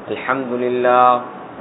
الحمد لله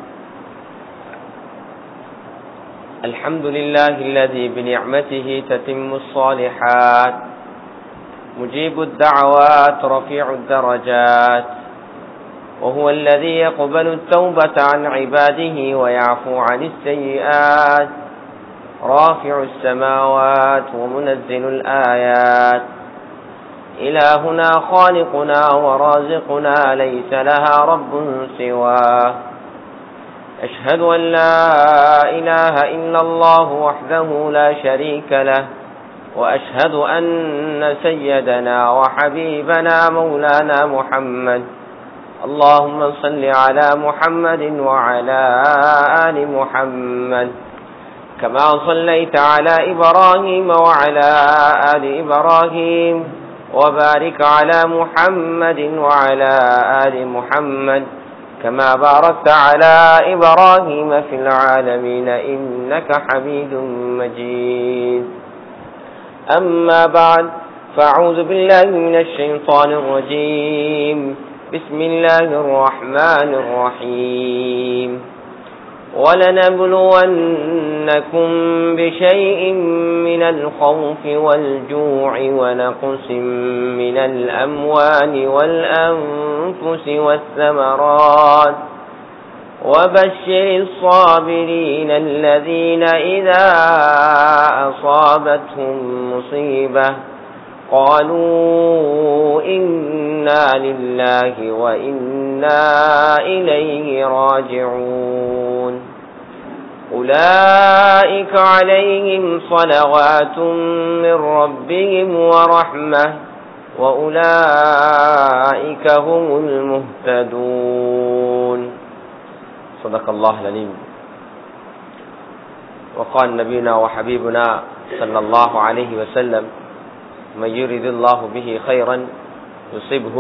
الحمد لله الذي بنعمته تتم الصالحات مجيب الدعوات رفيع الدرجات وهو الذي يقبل التوبة عن عباده ويعفو عن السيئات رافع السماوات ومنزل الآيات إلهنا خالقنا ورازقنا ليس لها رب سواه أشهد أن لا إله إلا الله وحده لا شريك له وأشهد أن سيدنا وحبيبنا مولانا محمد اللهم صل على محمد وعلى آل محمد كما صليت على إبراهيم وعلى آل إبراهيم وبارك على محمد وعلى آل محمد كما باركت على إبراهيم في العالمين إنك حميد مجيد أما بعد فأعوذ بالله من الشيطان الرجيم بسم الله الرحمن الرحيم ولنبلونكم بشيء من الخوف والجوع ونقص من الأموال والأنفس والثمرات وبشر الصابرين الذين إذا أصابتهم مصيبة قالوا إنا لله وإنا إليه راجعون أولئك عليهم صلوات من ربهم ورحمة وأولئك هم المهتدون صدق الله العليم وقال نبينا وحبيبنا صلى الله عليه وسلم من يريد الله به خيرا يصبه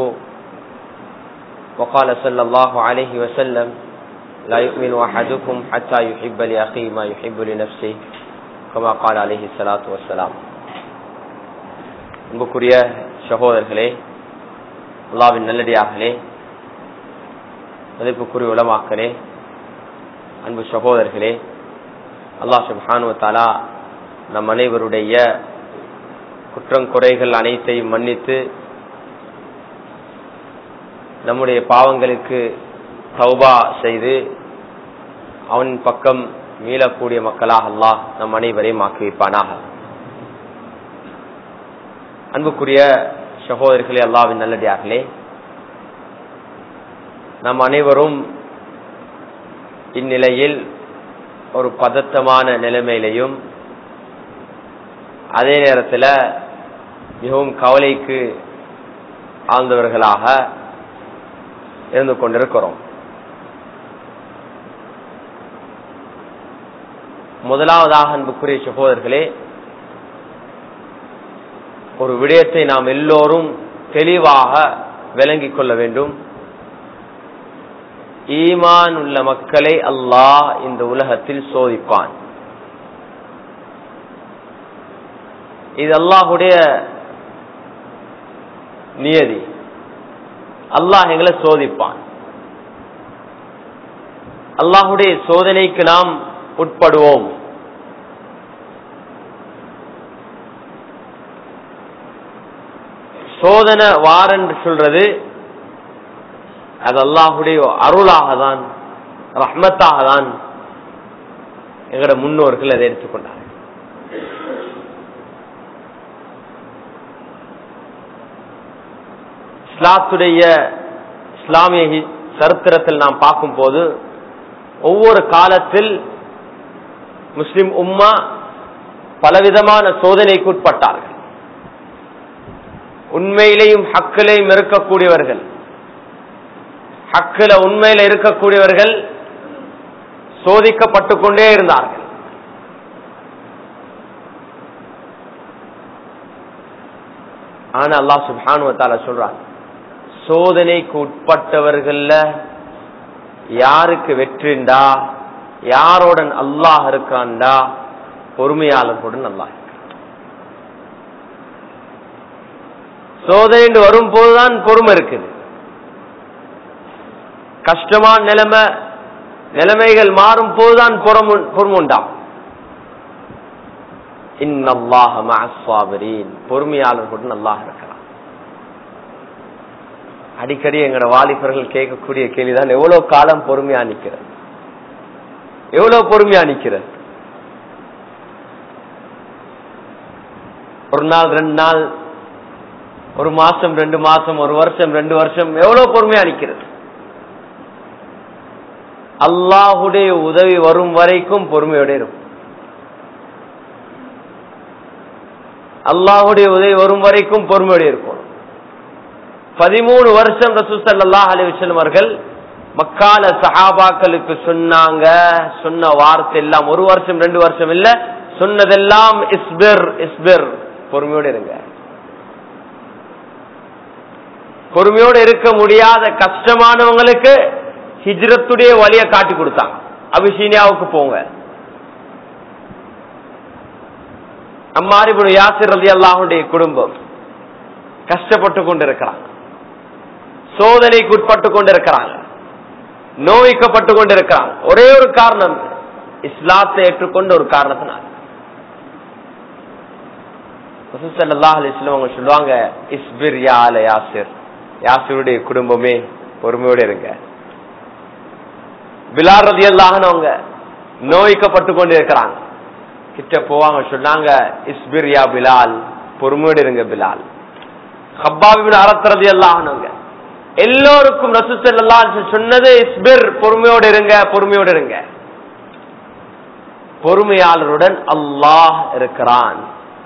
وقال صلى الله عليه وسلم لا يؤمن أحدكم حتى يحب لأخيه ما يحب லனஃப்ஸி كما قال عليه الصلاة والسلام அன்புக்குரிய சகோதரர்களே அல்லாவின் நல்லடியார்களே மதிப்புக்குரிய உலமாக்களே அன்பு சகோதரர்களே அல்லாஹ் சுப்ஹானு தாலா நம் அனைவருடைய குற்றம் குறைகள் அனைத்தையும் மன்னித்து நம்முடைய பாவங்களுக்கு தௌபா செய்து அவன் பக்கம் மீளக்கூடிய மக்களாக அல்லாஹ் நம் அனைவரையும் ஆக்கி வைப்பானாக அன்புக்குரிய சகோதரர்களே அல்லாவின் நல்லடியார்களே நம் அனைவரும் இந்நிலையில் ஒரு பதட்டமான நிலைமையிலையும் அதே நேரத்தில் மிகவும் கவலைக்கு ஆழ்ந்தவர்களாக இருந்து கொண்டிருக்கிறோம் முதலாவதாக அன்புக்குரிய சகோதரர்களே ஒரு விடயத்தை நாம் எல்லோரும் தெளிவாக விளங்கிக் கொள்ள வேண்டும் ஈமான் உள்ள மக்களை அல்லாஹ் இந்த உலகத்தில் சோதிப்பான் இது அல்லாஹுடைய நியதி அல்லாஹ் எங்களை சோதிப்பான் அல்லாஹுடைய சோதனைக்கு நாம் உட்படுவோம் சோதனை வாரன்று சொல்றது அது அல்லாஹுடைய அருளாக தான் ரஹ்மத்தாக தான் எங்களோட முன்னோர்கள் அதை எடுத்துக்கொண்டார்கள் இஸ்லாத்துடைய இஸ்லாமிய சரித்திரத்தில் நாம் பார்க்கும் போது ஒவ்வொரு காலத்தில் முஸ்லிம் உம்மா பலவிதமான சோதனைக்கு உட்பட்டார்கள் உண்மையிலையும் ஹக்கிலையும் இருக்கக்கூடியவர்கள் ஹக்கில உண்மையில இருக்கக்கூடியவர்கள் சோதிக்கப்பட்டு கொண்டே இருந்தார்கள் ஆனா அல்லாஹ் சுபானுவத்தால சொல்றான் சோதனைக்கு உட்பட்டவர்கள்ல யாருக்கு வெற்றிண்டா யாரோடன் அல்லாஹ் இருக்காண்டா பொறுமையாளர்களுடன் அல்லாஹ் இருக்கான். சோதனை வரும் போதுதான் பொறுமை இருக்குது கஷ்டமான நிலைமை நிலைமைகள் மாறும் போதுதான் பொறுமுண்டா இன்னல்லாஹ மஅஸ்ஸாபிரீன் பொறுமையாளர்களுடன் அல்லாஹ் இருக்கிறான் அடிக்கடி எங்களோட வாலிபர்கள் கேட்கக்கூடிய கேள்விதான் எவ்வளவு காலம் பொறுமையா நிக்கிறது எவ்வளவு பொறுமையா நிக்கிறது ஒரு நாள் ரெண்டு நாள் ஒரு மாசம் ரெண்டு மாசம் ஒரு வருஷம் ரெண்டு வருஷம் எவ்வளவு பொறுமையா நிக்கிறது அல்லாஹுடைய உதவி வரும் வரைக்கும் பொறுமையோட இருக்கும் அல்லாஹுடைய உதவி வரும் வரைக்கும் பொறுமையோட இருக்கும் பதிமூணு வருஷம் ரசூசல்லா அலிவசன் அவர்கள் மக்கால சஹாபாக்களுக்கு சொன்னாங்க சொன்ன வார்த்தை எல்லாம் ஒரு வருஷம் ரெண்டு வருஷம் இல்ல சொன்னதெல்லாம் இஸ்பிர் இஸ்பிர் பொறுமையோடு இருங்க பொறுமையோடு இருக்க முடியாத கஷ்டமானவங்களுக்கு ஹிஜ்ரத்துடைய வழியை காட்டி கொடுத்தாங்க அபிசீனியாவுக்கு போங்க அம்மாரிபுன் யாசிர் ரதி அல்லாஹுடைய குடும்பம் கஷ்டப்பட்டு கொண்டிருக்கிறாங்க சோதனைக்கு உட்பட்டு கொண்டிருக்கிறாங்க நோய்க்கப்பட்டு கொண்டிருக்கிறாங்க ஒரே ஒரு காரணம் இஸ்லாத்தை ஏற்றுக்கொண்ட ஒரு காரணத்தினால் அவங்க சொல்லுவாங்க இஸ்பிர் யால யாசிர் யாசிருடைய குடும்பமே பொறுமையோடு இருங்க பிலார் ரதி அல்லாஹனவங்க நோய்க்கப்பட்டு கொண்டு இருக்கிறாங்க கிட்ட போவாங்க சொன்னாங்க இஸ்பிர் யா பிலால் பொறுமையோடு இருங்க பிலால் ஹப்பாபின் அறத்துறது அல்லாஹனவங்க எல்லோருக்கும் ரசூசல்லா சொன்னது இஸ்பிர் பொறுமையோடு இருங்க பொறுமையோடு இருங்க பொறுமையாளருடன் அல்லாஹ் இருக்கிறான்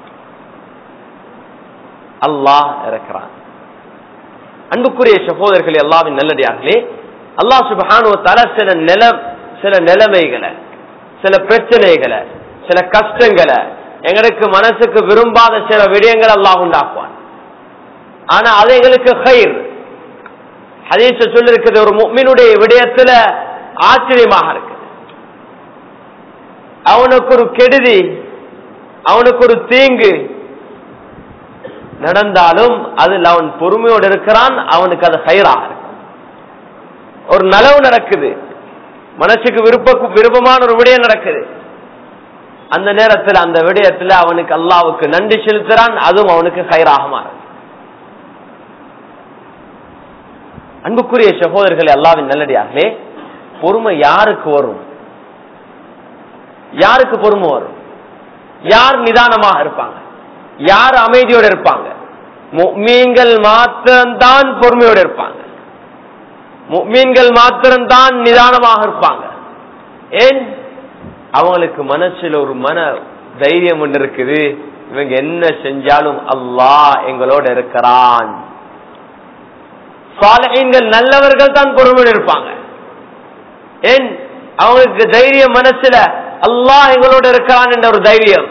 அல்லாஹ் இருக்கிறான் அன்புக்குரிய சகோதரர்கள் எல்லாவின் நல்லடியார்களே அல்லாஹ் சுபஹானுவத்தால சில நில சில நிலைமைகளை சில பிரச்சனைகளை சில கஷ்டங்களை எங்களுக்கு மனசுக்கு விரும்பாத சில விடயங்கள் அல்லாஹ் உண்டாக்குவான் ஆனா அது எங்களுக்கு கயிர் ஹதீச சொல்லிருக்கிறது ஒரு முக்மினுடைய விடயத்துல ஆச்சரியமாக இருக்கு அவனுக்கு ஒரு கெடுதி அவனுக்கு ஒரு தீங்கு நடந்தாலும் அதில் அவன் பொறுமையோடு இருக்கிறான் அவனுக்கு அது கயிறாக இருக்கு ஒரு நலவு நடக்குது மனசுக்கு விருப்ப விருப்பமான ஒரு விடயம் நடக்குது அந்த நேரத்தில் அந்த விடயத்தில் அவனுக்கு அல்லாவுக்கு நன்றி செலுத்துறான் அதுவும் அவனுக்கு கயிறாக மாறும் அன்புக்குரிய சகோதரர்கள் அல்லாவின் நல்லடியார்களே பொறுமை யாருக்கு வரும் யாருக்கு பொறுமை வரும் யார் நிதானமாக இருப்பாங்க யார் அமைதியோடு இருப்பாங்க மீன்கள் மாத்திரம்தான் பொறுமையோடு இருப்பாங்க மீன்கள் மாத்திரம்தான் நிதானமாக இருப்பாங்க ஏன் அவங்களுக்கு மனசுல ஒரு மன தைரியம் ஒன்று இருக்குது இவங்க என்ன செஞ்சாலும் அல்லாஹ் எங்களோட இருக்கிறான் சாலைகள் நல்லவர்கள் தான் பொறுமையோடு இருப்பாங்க ஏன் அவங்களுக்கு தைரியம் மனசுல அல்லாஹ் எங்களோட இருக்கிறான் என்ற ஒரு தைரியம்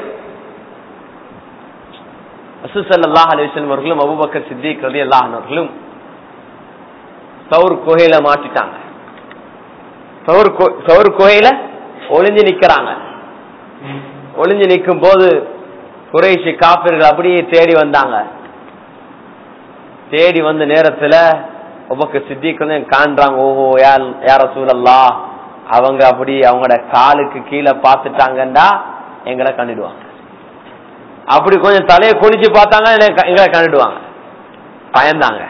அசுசல்லா அலிவசன் அவர்களும் அபுபக்கர் சித்திக் ரதி அல்லாஹர்களும் சவுர் குகையில மாட்டிட்டாங்க சவுர் குகையில ஒளிஞ்சு நிக்கிறாங்க ஒளிஞ்சு நிற்கும் போது குறைஷி காப்பிர்கள் அப்படியே தேடி வந்தாங்க தேடி வந்த நேரத்துல உபக்கு சித்திக்கு காண்றாங்க ஓஹோ யார் யார சூழல்லா அவங்க அப்படி அவங்களோட காலுக்கு கீழே பார்த்துட்டாங்கண்டா எங்களை கண்டுடுவாங்க அப்படி கொஞ்சம் தலையை குனிச்சு பார்த்தாங்க எங்களை கண்டுடுவாங்க பயந்தாங்க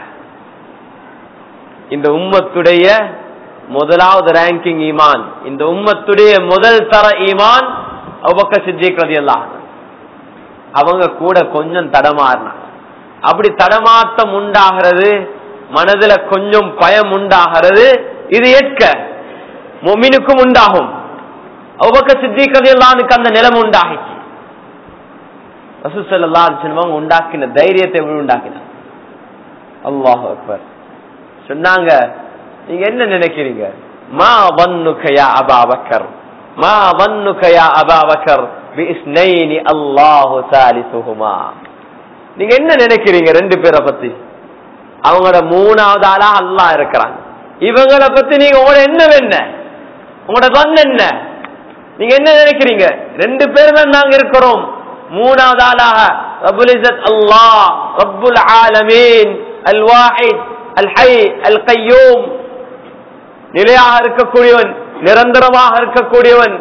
இந்த உம்மத்துடைய முதலாவது ரேங்கிங் ஈமான் இந்த உம்மத்துடைய முதல் தர ஈமான் அவ்வக்க சித்திக்கிறது எல்லாம் அவங்க கூட கொஞ்சம் தடமாறினாங்க அப்படி தடமாட்டம் உண்டாகிறது மனதுல கொஞ்சம் பயம் உண்டாகிறது இது ஏற்க மொமினுக்கும் உண்டாகும் அவ்வக்க சித்திக்கிறது எல்லானுக்கு அந்த நிலம் உண்டாகிச்சு ரசூசல்லா சின்னவங்க உண்டாக்கின தைரியத்தை உண்டாக்கினாங்க அல்லாஹ் அக்பர் சொன்னாங்க நீங்க என்ன நினைக்கிறீங்க மா வன்னுகையா அபாபக்கர் மா வன்னுகையா அபாபக்கர் பிஸ்னைனி அல்லாஹு சாலிசுகுமா நீங்க என்ன நினைக்கிறீங்க ரெண்டு பேரை பத்தி அவங்களோட மூணாவது ஆளா அல்லாஹ் இருக்கிறாங்க இவங்கள பத்தி நீங்க உங்களோட என்ன என்ன உங்களோட வன் என்ன நீங்க என்ன நினைக்கிறீங்க ரெண்டு பேர் தான் நாங்க இருக்கிறோம் மூணாவது ஆளாக ரபுல் இசத் அல்லாஹ் ரப்புல் ஆலமீன் அல் வாஹித் அல் ஹை அல் கையூம் நிலையாக இருக்கக்கூடியவன் நிரந்தரமாக இருக்கக்கூடியவன்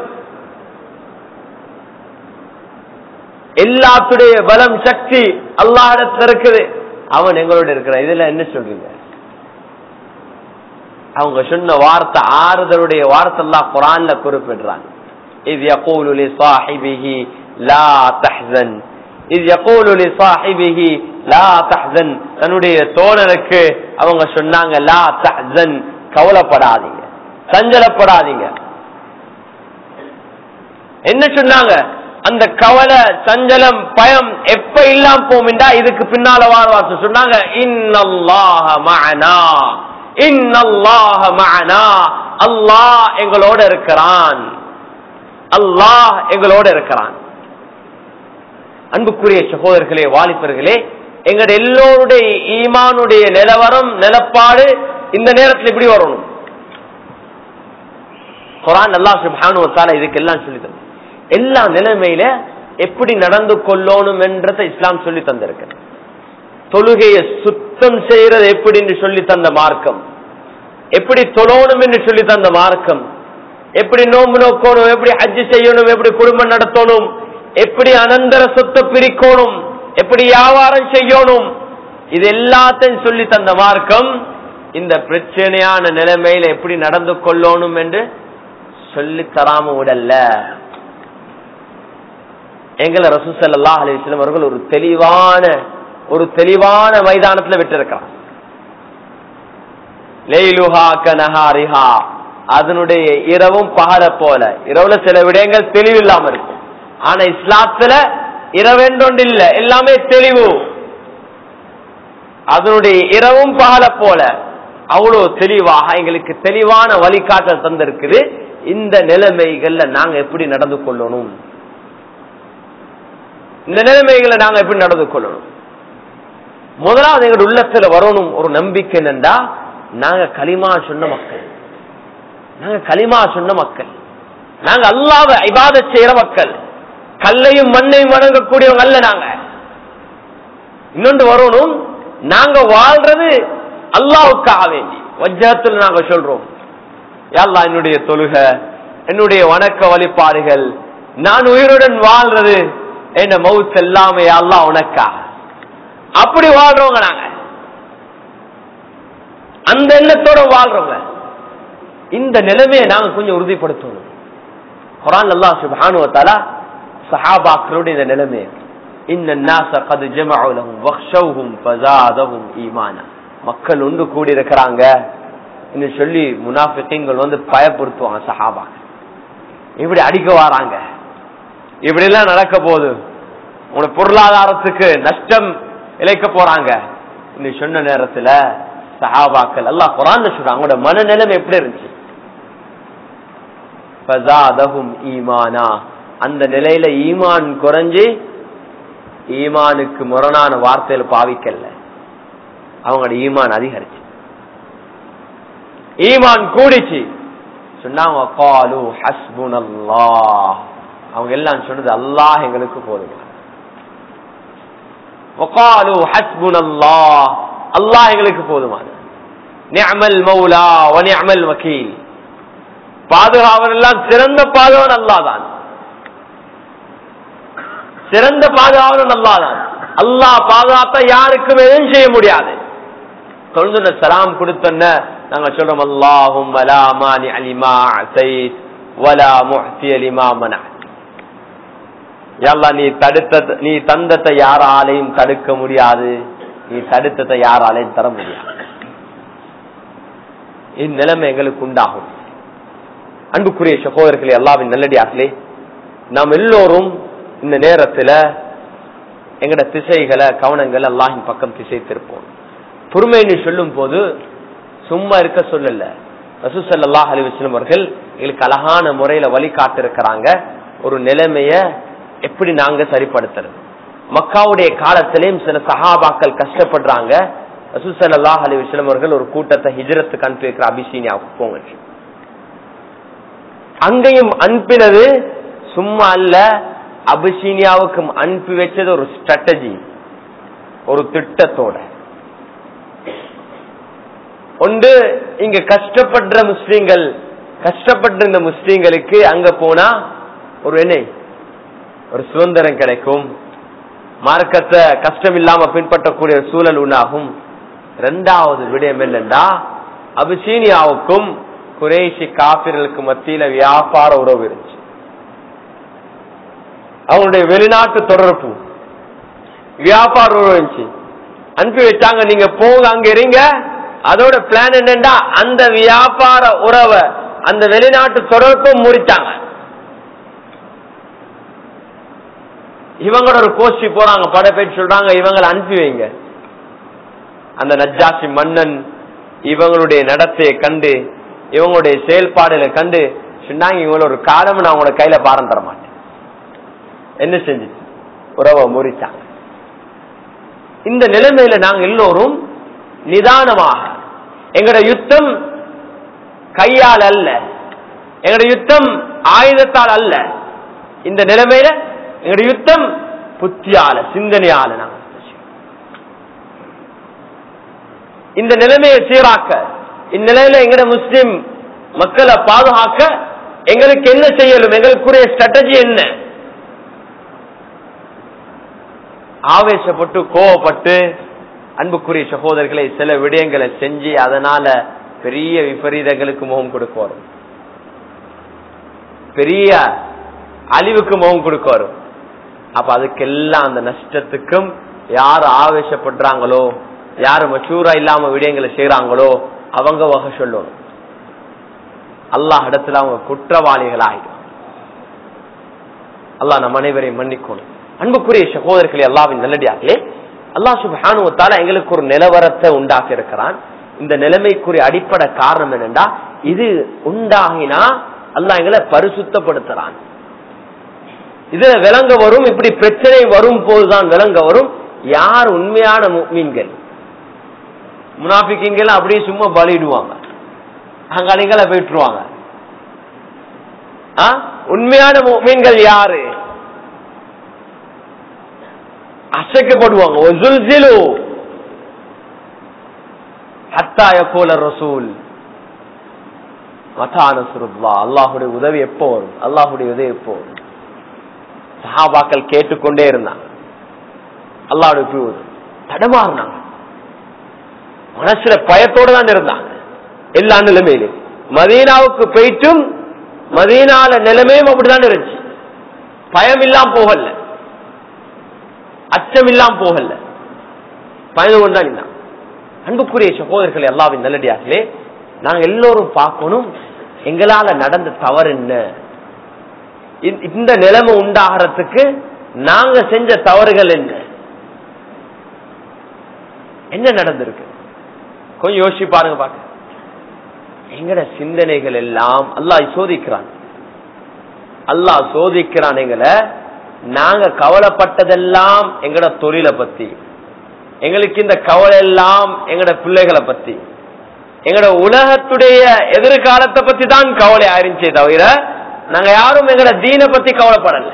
எல்லாத்துடைய பலம் சக்தி அல்லாஹிடத்துல இருக்குது அவன் எங்களோட இருக்கிறான் இதுல என்ன சொல்றீங்க அவங்க சொன்ன வார்த்தை ஆறுதலுடைய வார்த்தை எல்லாம் குரான்ல குறிப்பிடுறாங்க இது يقول لصاحبه لا تحزن இது يقول لصاحبه لا تحزن தன்னுடைய தோழருக்கு அவங்க சொன்னாங்க லா தஹ்சன் கவலைப்படாதீங்க சஞ்சலப்படாதீங்க என்ன சொன்னாங்க அந்த கவலை சஞ்சலம் பயம் எப்ப இல்லாம போமிண்டா இதுக்கு பின்னால வார்த்தை சொன்னாங்க இன்னல்லாஹ மஅனா இன்னல்லாஹ மஅனா அல்லாஹ் எங்களோட இருக்கிறான் அல்லாஹ் எங்களோட இருக்கிறான் அன்புக்குரிய சகோதரர்களே வாலிபர்களே எங்கட எல்லோருடைய ஈமானுடைய நிலவரம் நிலப்பாடு இந்த நேரத்தில் இப்படி வரணும் குரான் அல்லா சுபானு தால இதுக்கெல்லாம் சொல்லி தந்து எல்லா நிலைமையில எப்படி நடந்து கொள்ளணும் என்றதை இஸ்லாம் சொல்லி தந்திருக்கு தொழுகையை சுத்தம் செய்யறது எப்படி என்று சொல்லி தந்த மார்க்கம் எப்படி தொழணும் என்று சொல்லி தந்த மார்க்கம் எப்படி நோம்பு நோக்கணும் எப்படி ஹஜ்ஜு செய்யணும் எப்படி குடும்பம் நடத்தணும் எப்படி அனந்தர சொத்தை பிரிக்கணும் எப்படி வியாபாரம் செய்யணும் இது எல்லாத்தையும் சொல்லி தந்த மார்க்கம் இந்த பிரச்சனையான நிலைமையில எப்படி நடந்து கொள்ளணும் என்று சொல்லி தராம விடல்ல எங்களை ரசூசல்லா அலிஸ்லம் அவர்கள் ஒரு தெளிவான ஒரு தெளிவான மைதானத்துல விட்டிருக்கிறான் லேலுஹா கனஹாரிஹா அதனுடைய இரவும் பகல போல இரவுல சில விடயங்கள் தெளிவில்லாம இருக்கும் ஆனா இஸ்லாத்துல இரவென்றொன்று இல்ல எல்லாமே தெளிவு அதனுடைய இரவும் பகல போல அவ்வளவு தெளிவாக எங்களுக்கு தெளிவான வழிகாட்டல் தந்திருக்குது இந்த நிலைமைகள்ல நாங்க எப்படி நடந்து கொள்ளணும் இந்த நிலைமைகளை நாங்க எப்படி நடந்து கொள்ளணும் முதலாவது எங்க உள்ளத்துல வரணும் ஒரு நம்பிக்கை என்னண்டா நாங்க களிமா சொன்ன மக்கள் நாங்க களிமா சொன்ன மக்கள் நாங்க அல்லாத இபாத செய்யற மக்கள் கல்லையும் மண்ணையும் வணங்கக்கூடியவங்க அல்ல நாங்க இன்னொன்று வரணும் நாங்க வாழ்றது அல்லாவுக்காக வேண்டி வஜ்ஜத்தில் நாங்க சொல்றோம் யாழ்லா என்னுடைய தொழுக என்னுடைய வணக்க வழிபாடுகள் நான் உயிருடன் வாழ்றது என்ன மவுத் எல்லாமே அல்லா உனக்கா அப்படி வாழ்றவங்க நாங்க அந்த எண்ணத்தோட வாழ்றவங்க இந்த நிலைமையை நாங்க கொஞ்சம் உறுதிப்படுத்தணும் குரான் அல்லா சுபானுவத்தாலா சஹாபாக்களுடைய இந்த நிலைமை இந்த நாச கது ஜமாவுலகும் வக்ஷவுகும் பசாதவும் ஈமானா மக்கள் ஒன்று கூடி இருக்கிறாங்க சொல்லி முனாஃபிகள் வந்து பயப்படுத்துவாங்க சஹாபாக்கள் இப்படி அடிக்க வராங்க இப்படி எல்லாம் நடக்க போகுது உங்களோட பொருளாதாரத்துக்கு நஷ்டம் இழைக்க போறாங்க சொன்ன நேரத்துல சஹாபாக்கள் எல்லாம் குரான் சொல்றாங்க அவங்களோட மனநிலைமை எப்படி இருந்துச்சு ஈமானா அந்த நிலையில ஈமான் குறைஞ்சு ஈமானுக்கு முரணான வார்த்தையில பாவிக்கல அவங்களோட ஈமான் அதிகரிச்சு ஈமான் கூடிச்சு சொன்னாங்க காலு ஹஸ்புன் அவங்க எல்லாம் சொன்னது அல்லாஹ் எங்களுக்கு போதும் وقالوا حسبنا الله அல்லாஹ் எங்களுக்கு போதுமான நிஅமல் மௌலா வ நிஅமல் வக்கீல் பாதுகாவல் எல்லாம் சிறந்த பாதுகாவன் அல்லாஹ் தான் சிறந்த பாதுகாவலன் அல்லாஹ் தான் அல்லாஹ் பாதுகாத்தா யாருக்கும் எதுவும் செய்ய முடியாது தொழுந்து சலாம் கொடுத்தன நாங்க சொல்றோம் அல்லாஹும் வலாமானி அலிமா அசைத் வலா முஹ்தி அலிமா மனா நீ தடுத்த நீ தந்தத்தை யாராலையும் தடுக்க முடியாது நீ தடுத்ததை யாராலையும் தர முடியாது இந்நிலைமை எங்களுக்கு உண்டாகும் அன்புக்குரிய சகோதரர்களே எல்லாவின் நல்லடியார்களே நாம் எல்லோரும் இந்த நேரத்துல எங்கட திசைகளை கவனங்கள் அல்லாஹின் பக்கம் திசை திருப்போம் பொறுமைன்னு சொல்லும் போது சும்மா இருக்க சொல்லல ரசூசல்லாஹ் அலிவஸ்லம் அவர்கள் எங்களுக்கு அழகான முறையில வழி காத்திருக்கிறாங்க ஒரு நிலைமைய எப்படி நாங்க சரிப்படுத்துறது மக்காவுடைய காலத்திலேயும் சில சஹாபாக்கள் கஷ்டப்படுறாங்க ரசூசல்லாஹ் அலிவஸ்லம் அவர்கள் ஒரு கூட்டத்தை ஹிஜரத்துக்கு அனுப்பி வைக்கிற அபிசீனியாவுக்கு போங்க அங்கேயும் அனுப்பினது சும்மா அல்ல அபிசீனியாவுக்கு அனுப்பி வச்சது ஒரு ஸ்ட்ராட்டஜி ஒரு திட்டத்தோட ஒன்று இங்க கஷ்டப்படுற முஸ்லீம்கள் கஷ்டப்படுற இந்த முஸ்லீம்களுக்கு அங்க போனா ஒரு என்ன ஒரு சுதந்திரம் கிடைக்கும் மார்க்கத்தை கஷ்டம் இல்லாம பின்பற்றக்கூடிய ஒரு சூழல் உண்டாகும் இரண்டாவது விடயம் என்னண்டா அபிசீனியாவுக்கும் குரேஷி காப்பிர்களுக்கு மத்தியில வியாபார உறவு இருந்துச்சு அவங்களுடைய வெளிநாட்டு தொடர்பு வியாபார உறவு இருந்துச்சு அனுப்பி வச்சாங்க நீங்க போங்க அங்க இருங்க அதோட பிளான் என்னண்டா அந்த வியாபார உறவை அந்த வெளிநாட்டு தொடர்பை முறிச்சாங்க இவங்களோட ஒரு கோஷ்டி போறாங்க படப்பேட்டு சொல்றாங்க இவங்களை அனுப்பி வைங்க அந்த நஜ்ஜாசி மன்னன் இவங்களுடைய நடத்தையை கண்டு இவங்களுடைய செயல்பாடுகளை கண்டு சொன்னாங்க இவங்கள ஒரு காலம் நான் உங்களோட கையில பாரம் தர மாட்டேன் என்ன செஞ்சு உறவை முறித்தாங்க இந்த நிலைமையில நாங்க எல்லோரும் நிதானமாக எங்களோட யுத்தம் கையால் அல்ல எங்களோட யுத்தம் ஆயுதத்தால் அல்ல இந்த நிலைமையில எங்களோட யுத்தம் புத்தியால சிந்தனையால நாங்க இந்த நிலைமையை சீராக்க இந்நிலையில எங்கட முஸ்லிம் மக்களை பாதுகாக்க எங்களுக்கு என்ன செய்யலும் எங்களுக்குரிய ஸ்ட்ராட்டஜி என்ன ஆவேசப்பட்டு கோவப்பட்டு அன்புக்குரிய சகோதரர்களை சில விடயங்களை செஞ்சு அதனால பெரிய விபரீதங்களுக்கு முகம் கொடுக்க வரும் பெரிய அழிவுக்கு முகம் கொடுக்க வரும் அப்ப அதுக்கெல்லாம் அந்த நஷ்டத்துக்கும் யார் ஆவேசப்படுறாங்களோ யாரு மச்சூரா இல்லாம விடயங்களை செய்யறாங்களோ அவங்க வகை சொல்லணும் அல்லாஹ் இடத்துல அவங்க குற்றவாளிகள் ஆயிடும் அல்லாஹ் நம் அனைவரையும் மன்னிக்கணும் அன்புக்குரிய சகோதரர்களே அல்லாவின் நல்லடியார்களே அல்லாஹ் சுபானுவத்தால எங்களுக்கு ஒரு நிலவரத்தை உண்டாக்கி இருக்கிறான் இந்த நிலைமைக்குரிய அடிப்படை காரணம் என்னண்டா இது உண்டாகினா அல்லாஹ் எங்களை பரிசுத்தப்படுத்துறான் இதுல விளங்க வரும் இப்படி பிரச்சனை வரும் போதுதான் விளங்க வரும் யார் உண்மையான மீன்கள் முனாபிக்கிங்கள் அப்படியே சும்மா பலிடுவாங்க அங்காளிகளை போயிட்டுருவாங்க உண்மையான மீன்கள் யாரு அசைக்கப்படுவாங்க ரசூல் அல்லாஹுடைய உதவி எப்போ வரும் அல்லாஹுடைய உதவி எப்போ வரும் சஹாபாக்கள் கேட்டுக்கொண்டே இருந்தாங்க அல்லாவுடைய தடமாறினாங்க மனசுல பயத்தோடு தான் இருந்தாங்க எல்லா நிலைமையிலும் மதீனாவுக்கு போயிட்டும் மதீனால நிலைமையும் அப்படிதான் இருந்துச்சு பயம் இல்லாம போகல அச்சம் இல்லாம போகல பயந்து கொண்டுதான் இருந்தான் அன்புக்குரிய சகோதரர்கள் எல்லாவின் நல்லடியார்களே நாங்க எல்லோரும் பார்க்கணும் எங்களால நடந்த தவறு என்ன இந்த நிலைமை உண்டாகிறதுக்கு நாங்க செஞ்ச தவறுகள் என்ன என்ன நடந்திருக்கு கொஞ்சம் யோசிச்சு பாருங்க பாக்க எங்கட சிந்தனைகள் எல்லாம் அல்லாஹ் சோதிக்கிறான் அல்லாஹ் சோதிக்கிறான் எங்களை நாங்க கவலைப்பட்டதெல்லாம் எங்கட தொழிலை பத்தி எங்களுக்கு இந்த கவலை எல்லாம் எங்கட பிள்ளைகளை பத்தி எங்கட உலகத்துடைய எதிர்காலத்தை பத்தி தான் கவலை ஆயிருச்சே தவிர நாங்க யாரும் எங்கட தீனை பத்தி கவலைப்படல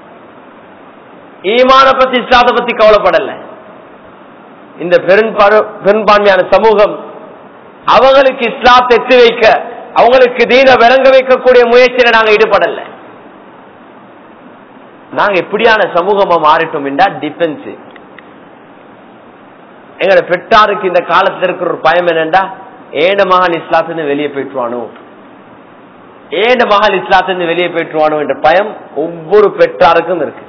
ஈமான பத்தி இஸ்லாத்தை பத்தி கவலைப்படல இந்த பெரும்பான்மையான சமூகம் அவங்களுக்கு இஸ்லாத்தை எத்தி வைக்க அவங்களுக்கு தீன விளங்க வைக்கக்கூடிய முயற்சியில நாங்க ஈடுபடல நாங்க எப்படியான சமூகமா மாறிட்டோம் என்றா டிஃபென்ஸ் எங்களோட பெற்றாருக்கு இந்த காலத்துல இருக்கிற ஒரு பயம் என்னண்டா ஏன மகான் இஸ்லாத்திலிருந்து வெளியே போயிட்டுவானோ ஏன மகான் இஸ்லாத்திலிருந்து வெளியே போயிட்டுவானோ என்ற பயம் ஒவ்வொரு பெற்றாருக்கும் இருக்கு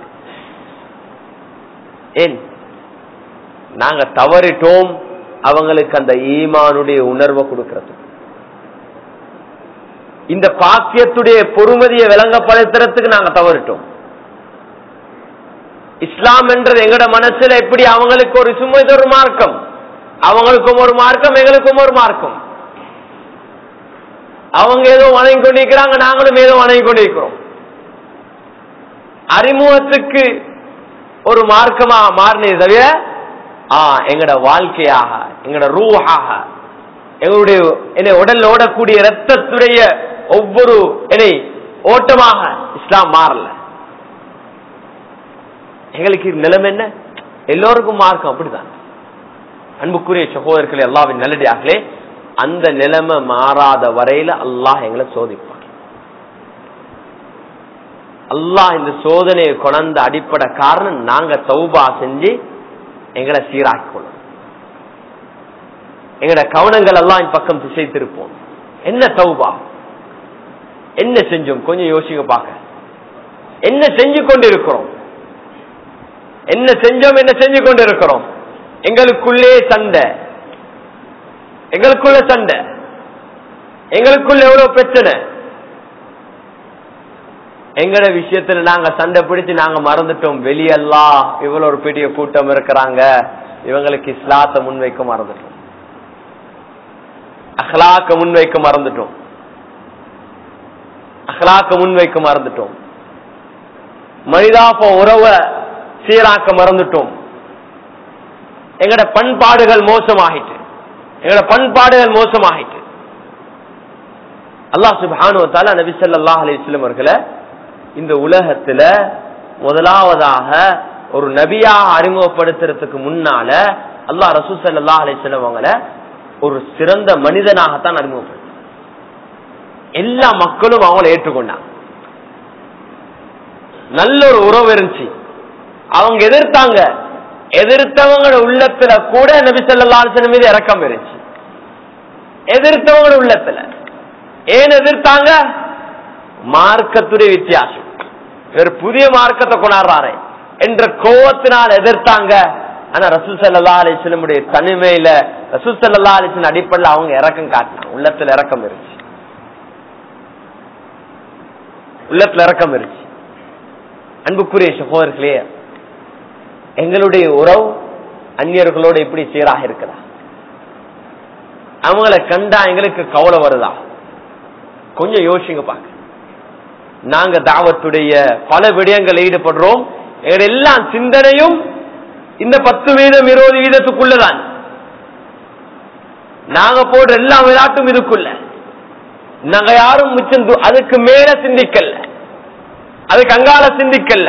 ஏன் நாங்க தவறிட்டோம் அவங்களுக்கு அந்த ஈமானுடைய உணர்வை கொடுக்கிறது இந்த பாக்கியத்துடைய பொறுமதியை விளங்கப்படுத்துறதுக்கு நாங்க தவறிட்டோம் இஸ்லாம் என்றது எங்கட மனசுல எப்படி அவங்களுக்கு ஒரு சும்மா இது ஒரு மார்க்கம் அவங்களுக்கும் ஒரு மார்க்கம் எங்களுக்கும் ஒரு மார்க்கம் அவங்க ஏதோ வணங்கி கொண்டிருக்கிறாங்க நாங்களும் ஏதோ வணங்கி கொண்டிருக்கிறோம் அறிமுகத்துக்கு ஒரு மார்க்கமா மாறினது தவிர எங்கட வாழ்க்கையாக எங்கட ரூஹாக எங்களுடைய என்னை உடல்ல ஓடக்கூடிய ரத்தத்துடைய ஒவ்வொரு என்னை ஓட்டமாக இஸ்லாம் மாறல எங்களுக்கு நிலைமை என்ன எல்லோருக்கும் மார்க்கம் அப்படிதான் அன்புக்குரிய சகோதரர்களே எல்லாவின் நல்லடியார்களே அந்த நிலைமை மாறாத வரையில அல்லாஹ் எங்களை சோதிப்பான் அல்லாஹ் இந்த சோதனையை கொண்ட அடிப்படை காரணம் நாங்க தௌபா செஞ்சு எங்களை சீராக்கணும் எங்கட கவனங்கள் எல்லாம் பக்கம் திசை திருப்போம் என்ன தௌபா என்ன செஞ்சோம் கொஞ்சம் யோசிக்க பார்க்க என்ன செஞ்சு கொண்டு இருக்கிறோம் என்ன செஞ்சோம் என்ன செஞ்சு கொண்டு இருக்கிறோம் எங்களுக்குள்ளே சண்டை எங்களுக்குள்ள சண்டை எங்களுக்குள்ள எவ்வளவு பிரச்சனை எங்கட விஷயத்துல நாங்க சண்டை பிடிச்சு நாங்க மறந்துட்டோம் வெளியெல்லாம் இவ்வளவு ஒரு பெரிய கூட்டம் இருக்கிறாங்க இவங்களுக்கு இஸ்லாத்தை முன்வைக்க மறந்துட்டோம் அஹ்லாக்க முன்வைக்க மறந்துட்டோம் அஹ்லாக்க முன்வைக்க மறந்துட்டோம் மனிதாப்ப உறவை சீராக்க மறந்துட்டோம் எங்கட பண்பாடுகள் மோசமாகிட்டு எங்கட பண்பாடுகள் மோசமாகிட்டு அல்லாஹ் சுபானுவத்தால நபி ஸல்லல்லாஹு அலைஹி வஸல்லம் அவர்களை இந்த உலகத்துல முதலாவதாக ஒரு நபியாக அறிமுகப்படுத்துறதுக்கு முன்னால அல்லாஹ் ரசூ ஸல்லல்லாஹு அலைஹி வஸல்லம் அவங்களை ஒரு சிறந்த மனிதனாகத்தான் அறிமுகப்படுத்த எல்லா மக்களும் அவங்கள ஏற்றுக்கொண்டாங்க நல்ல ஒரு உறவு இருந்துச்சு அவங்க எதிர்த்தாங்க எதிர்த்தவங்களோட உள்ளத்துல கூட நபி ஸல்லல்லாஹு அலைஹி வஸல்லம் மீது இறக்கம் இருந்துச்சு எதிர்த்தவங்களோட உள்ளத்துல ஏன் எதிர்த்தாங்க மார்க்கத்துடைய வித்தியாசம் வேறு புதிய மார்க்கத்தை கொண்டாடுறாரு என்ற கோவத்தினால் எதிர்த்தாங்க ஆனா ரசூல் சல்லா அலிஸ்லமுடைய தனிமையில ரசூல் சல்லா அலிஸ்லம் அடிப்படையில் அவங்க இறக்கம் காட்டினாங்க உள்ளத்துல இறக்கம் இருந்துச்சு உள்ளத்துல இறக்கம் இருந்துச்சு அன்புக்குரிய சகோதரர்களே எங்களுடைய உறவு அந்நியர்களோடு எப்படி சீராக இருக்கிறா அவங்கள கண்டா எங்களுக்கு கவலை வருதா கொஞ்சம் யோசிங்க பாக்க நாங்க தாவத்துடைய பல விடயங்கள் ஈடுபடுறோம் எங்க எல்லா சிந்தனையும் இந்த பத்து வீதம் இருபது வீதத்துக்குள்ளதான் நாங்க போடுற எல்லா விளையாட்டும் இதுக்குள்ள நாங்க யாரும் மிச்சம் து- அதுக்கு மேல சிந்திக்கல அதுக்கு அங்கால சிந்திக்கல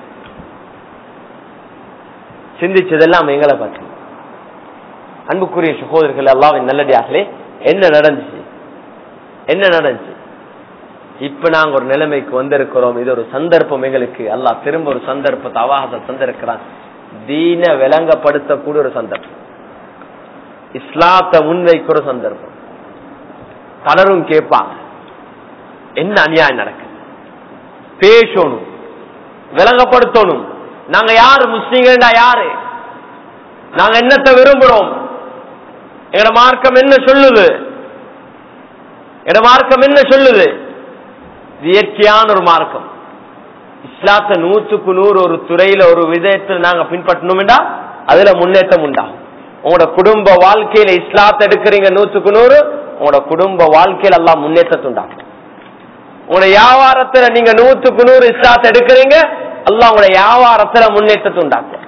சிந்திச்சதெல்லாம் எங்களை பற்றி அன்புக்குரிய சகோதரர்கள் அல்லாவின் நல்லடியார்களே என்ன நடந்துச்சு என்ன நடந்துச்சு இப்ப நாங்க ஒரு நிலைமைக்கு வந்திருக்கிறோம் இது ஒரு சந்தர்ப்பம் எங்களுக்கு அல்லாஹ் திரும்ப ஒரு சந்தர்ப்பத்தை அவாகத்தை தந்திருக்கிறான் தீன விளங்கப்படுத்தக்கூடிய ஒரு சந்தர்ப்பம் இஸ்லாத்தை முன்வைக்கிற ஒரு சந்தர்ப்பம் பலரும் கேட்பாங்க என்ன அநியாயம் நடக்குது பேசணும் விளங்கப்படுத்தணும் நாங்க யாரு முஸ்லீம்களா யாரு நாங்க என்னத்தை விரும்புறோம் எங்கட மார்க்கம் என்ன சொல்லுது எங்கட மார்க்கம் என்ன சொல்லுது இது இயற்கையான ஒரு மார்க்கம் இஸ்லாத்தை நூற்றுக்கு நூறு ஒரு துறையில ஒரு விதயத்தில் நாங்க பின்பற்றணும்டா அதுல முன்னேற்றம் உண்டாகும் உங்களோட குடும்ப வாழ்க்கையில இஸ்லாத்தை எடுக்கிறீங்க நூற்றுக்கு நூறு உங்களோட குடும்ப வாழ்க்கையில எல்லாம் முன்னேற்றத்தை உண்டாகும் உங்களோட வியாபாரத்துல நீங்க நூற்றுக்கு நூறு இஸ்லாத்தை எடுக்கிறீங்க அல்லாஹ் உங்களோட வியாபாரத்துல முன்னேற்றத்தை உண்டாக்கும்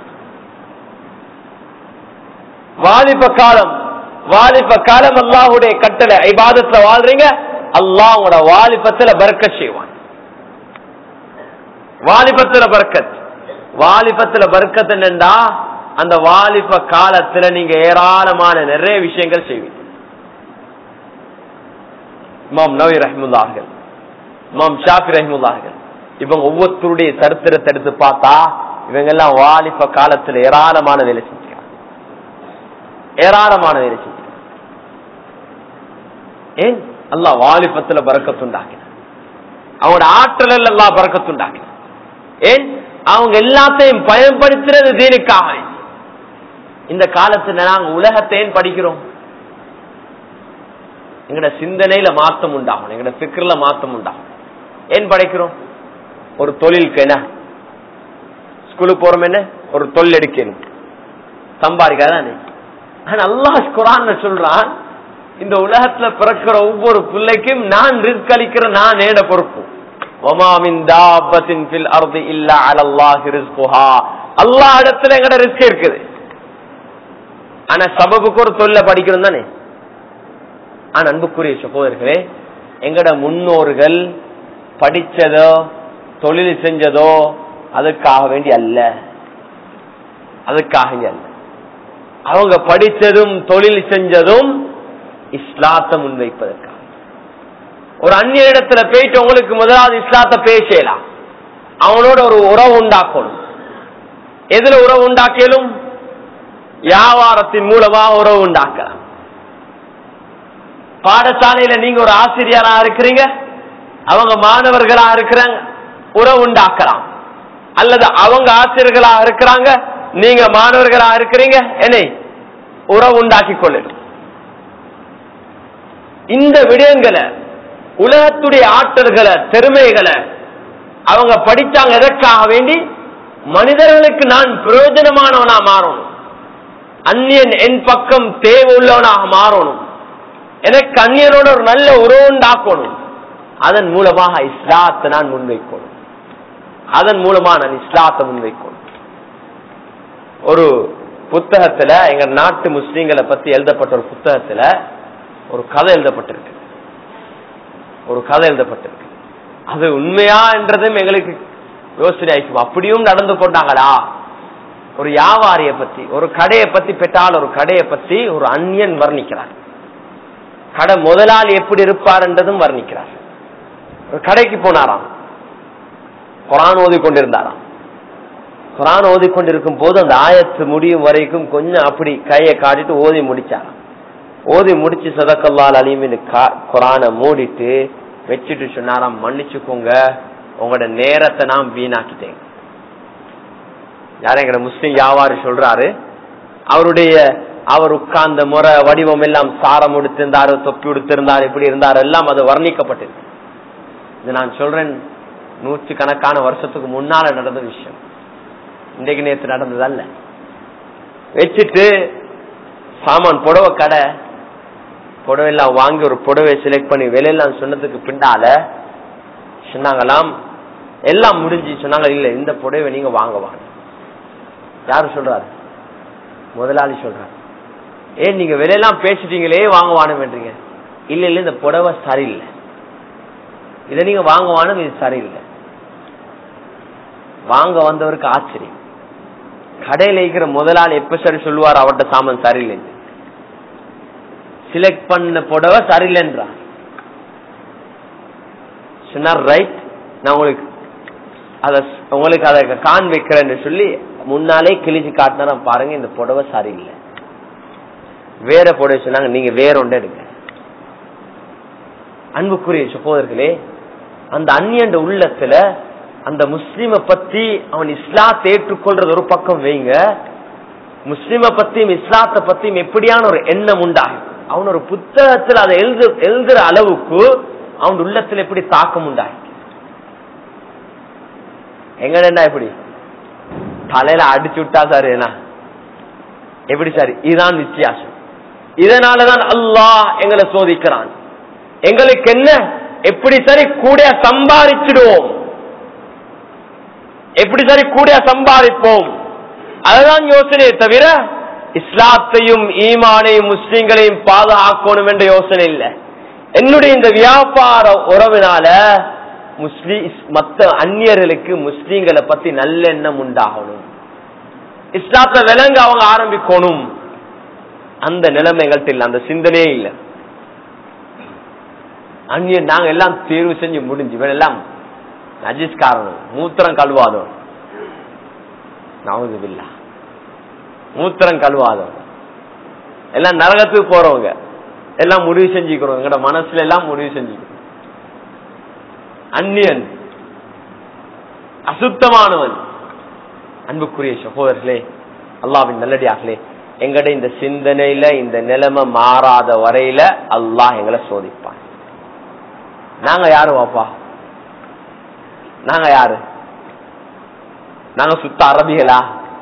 வாலிப காலம் வாலிப காலம் அல்லாஹுடைய கட்டளை இபாதத்துல வாழ்றீங்க அல்லாஹ் உங்களோட வாலிபத்துல பறக்க செய்வான் வாலிபத்துல பறக்கத் வாலிபத்துல பறக்கத் என்னண்டா அந்த வாலிப காலத்துல நீங்க ஏராளமான நிறைய விஷயங்கள் செய்வீங்க இமாம் நவி ரஹ்முல்லார்கள் இமாம் ஷாஃபி ரஹ்முல்லார்கள் இவங்க ஒவ்வொருத்தருடைய சரித்திரத்தை எடுத்து பார்த்தா இவங்க எல்லாம் வாலிப காலத்துல ஏராளமான வேலை செஞ்சாங்க ஏராளமான வேலை செஞ்சாங்க ஏன் அல்லாஹ் வாலிபத்துல பறக்கத்துண்டாக்கின அவனோட ஆற்றல் எல்லாம் பறக்கத்துண்டாக்கின ஏன் அவங்க எல்லாத்தையும் பயன்படுத்துறது தீனுக்காக இந்த காலத்துல நாங்க உலகத்தை ஏன் படிக்கிறோம் எங்கட சிந்தனையில மாற்றம் உண்டாகும் எங்கட பிக்கர்ல மாற்றம் உண்டாகும் ஏன் படைக்கிறோம் ஒரு தொழிலுக்கு என்ன ஸ்கூலுக்கு போறோம் என்ன ஒரு தொழில் எடுக்கணும் சம்பாதிக்காதானே ஆனா அல்லாஹ் குரான் சொல்றான் இந்த உலகத்துல பிறக்கிற ஒவ்வொரு பிள்ளைக்கும் நான் ரிஸ்க் அளிக்கிற நான் நேட பொறுப்பு அல்லா இடத்துல எங்கட ரிஸ்க் இருக்குது ஆனா சபபுக்கு ஒரு தொழில படிக்கணும் தானே ஆனா அன்புக்குரிய சகோதரர்களே எங்கட முன்னோர்கள் படிச்சதோ தொழில் செஞ்சதோ அதுக்காக வேண்டி அல்ல அதுக்காக அல்ல அவங்க படிச்சதும் தொழில் செஞ்சதும் இஸ்லாத்தை முன்வைப்பதற்காக ஒரு அந்நிய இடத்துல போயிட்டு உங்களுக்கு முதலாவது இஸ்லாத்தை பேசலாம் அவனோட ஒரு உறவு உண்டாக்கணும் எதுல உறவு உண்டாக்கலும் வியாபாரத்தின் மூலமா உறவு உண்டாக்கலாம் பாடசாலையில நீங்க ஒரு ஆசிரியரா இருக்கிறீங்க அவங்க மாணவர்களா இருக்கிறாங்க உறவு உண்டாக்கலாம் அல்லது அவங்க ஆசிரியர்களா இருக்கிறாங்க நீங்க மாணவர்களா இருக்கிறீங்க என்னை உறவு உண்டாக்கி கொள்ளணும் இந்த விடயங்களை உலகத்துடைய ஆற்றல்களை திறமைகளை அவங்க படிச்சாங்க எதற்காக வேண்டி மனிதர்களுக்கு நான் பிரயோஜனமானவனா மாறணும் அந்நியன் என் பக்கம் தேவை உள்ளவனாக மாறணும் எனக்கு அந்நியனோட ஒரு நல்ல உறவு உண்டாக்கணும் அதன் மூலமாக இஸ்லாத்தை நான் முன்வைக்கணும் அதன் மூலமா நான் இஸ்லாத்தை முன்வைக்கணும் ஒரு புத்தகத்துல எங்க நாட்டு முஸ்லீம்களை பத்தி எழுதப்பட்ட ஒரு புத்தகத்துல ஒரு கதை எழுதப்பட்டிருக்கு ஒரு கதை எழுதப்பட்டிருக்கு அது உண்மையா என்றதும் எங்களுக்கு யோசனை ஆயிக்கும் அப்படியும் நடந்து கொண்டாங்களா ஒரு வியாபாரிய பத்தி ஒரு கடையை பத்தி பெற்றால் ஒரு கடையை பத்தி ஒரு அந்நியன் வர்ணிக்கிறார் கடை முதலாளி எப்படி இருப்பார் என்றதும் வர்ணிக்கிறார் ஒரு கடைக்கு போனாராம் குரான் ஓதி கொண்டிருந்தாராம் குரான் ஓதி கொண்டிருக்கும் போது அந்த ஆயத்து முடியும் வரைக்கும் கொஞ்சம் அப்படி கையை காட்டிட்டு ஓதி முடிச்சாராம் ஓதி முடிச்சு சதக்கல்லால் அலிமின்னு குரானை மூடிட்டு வச்சுட்டு சொன்னாராம் மன்னிச்சுக்கோங்க உங்களோட நேரத்தை நான் வீணாக்கிட்டேன் யாரும் எங்க முஸ்லீம் வியாபாரி சொல்றாரு அவருடைய அவர் உட்கார்ந்த முறை வடிவம் எல்லாம் சாரம் உடுத்திருந்தாரு தொப்பி உடுத்திருந்தார் இப்படி இருந்தார் எல்லாம் அது வர்ணிக்கப்பட்டிருக்கு இது நான் சொல்றேன் நூற்று கணக்கான வருஷத்துக்கு முன்னால நடந்த விஷயம் இன்றைக்கு நேற்று நடந்தது அல்ல வச்சுட்டு சாமான் புடவை கடை புடவை எல்லாம் வாங்கி ஒரு புடவை செலக்ட் பண்ணி விலையெல்லாம் சொன்னதுக்கு பின்னால சொன்னாங்களாம் எல்லாம் முடிஞ்சு சொன்னாங்க இல்ல இந்த புடவை நீங்க வாங்க வாங்க யாரு சொல்றாரு முதலாளி சொல்றாரு ஏன் நீங்க விலையெல்லாம் பேசிட்டீங்களே வாங்க வாணுன்றீங்க இல்ல இல்ல இந்த புடவை சரியில்லை இதை நீங்க வாங்க வாணும் இது சரியில்லை வாங்க வந்தவருக்கு ஆச்சரியம் கடையில இருக்கிற முதலாளி எப்ப சரி சொல்லுவார் அவர்கிட்ட சாமான் சரியில்லை செலக்ட் பண்ண புடவை சரியில்லைன்றான் சொன்னார் ரைட் நான் உங்களுக்கு அத உங்களுக்கு அதை கான் வைக்கிறேன்னு சொல்லி முன்னாலே கிழிச்சு காட்டினா பாருங்க இந்த புடவை சரியில்லை வேற புடவை சொன்னாங்க நீங்க வேற ஒன்று எடுங்க அன்புக்குரிய சகோதரர்களே அந்த அந்நியண்ட உள்ளத்துல அந்த முஸ்லீம பத்தி அவன் இஸ்லாத்தை ஏற்றுக்கொள்றது ஒரு பக்கம் வைங்க முஸ்லீம பத்தியும் இஸ்லாத்தை பத்தியும் எப்படியான ஒரு எண்ணம் உண்டாகும் அவன் ஒரு புத்தகத்தில் அதை எழுது எழுதுற அளவுக்கு அவன் உள்ளத்துல எப்படி தாக்கம் உண்டாகி எங்கடா எப்படி தலையில அடிச்சு விட்டா சார் என்ன எப்படி சார் இதுதான் வித்தியாசம் இதனாலதான் அல்லாஹ் எங்களை சோதிக்கிறான் எங்களுக்கு என்ன எப்படி சரி கூட சம்பாதிச்சிடுவோம் எப்படி சரி கூட சம்பாதிப்போம் அதுதான் யோசனையை தவிர இஸ்லாத்தையும் ஈமானையும் முஸ்லீம்களையும் பாதுகாக்கணும் என்ற யோசனை இல்லை என்னுடைய இந்த வியாபார உறவினால முஸ்லீம் மத்த அந்நியர்களுக்கு முஸ்லீம்களை பத்தி நல்லெண்ணம் உண்டாகணும் இஸ்லாத்தை விலங்கு அவங்க ஆரம்பிக்கணும் அந்த நிலைமை எங்கள்கிட்ட இல்லை அந்த சிந்தனையே இல்லை அந்நியர் நாங்க எல்லாம் தேர்வு செஞ்சு முடிஞ்சு இவன் எல்லாம் நஜிஸ்காரனும் மூத்திரம் கழுவாதவன் நவதுபில்லா மூத்திரம் கழுவாதவன் எல்லாம் நரகத்துக்கு போறவங்க எல்லாம் முடிவு செஞ்சுக்கிறோம் எங்கட மனசுல எல்லாம் முடிவு செஞ்சுக்கிறோம் அந்நியன் அசுத்தமானவன் அன்புக்குரிய சகோதரர்களே அல்லாவின் நல்லடியார்களே எங்கட இந்த சிந்தனையில இந்த நிலைமை மாறாத வரையில அல்லாஹ் எங்களை சோதிப்பான் நாங்க யாரு வாப்பா நாங்க யாரு நாங்க சுத்த அரபிகளா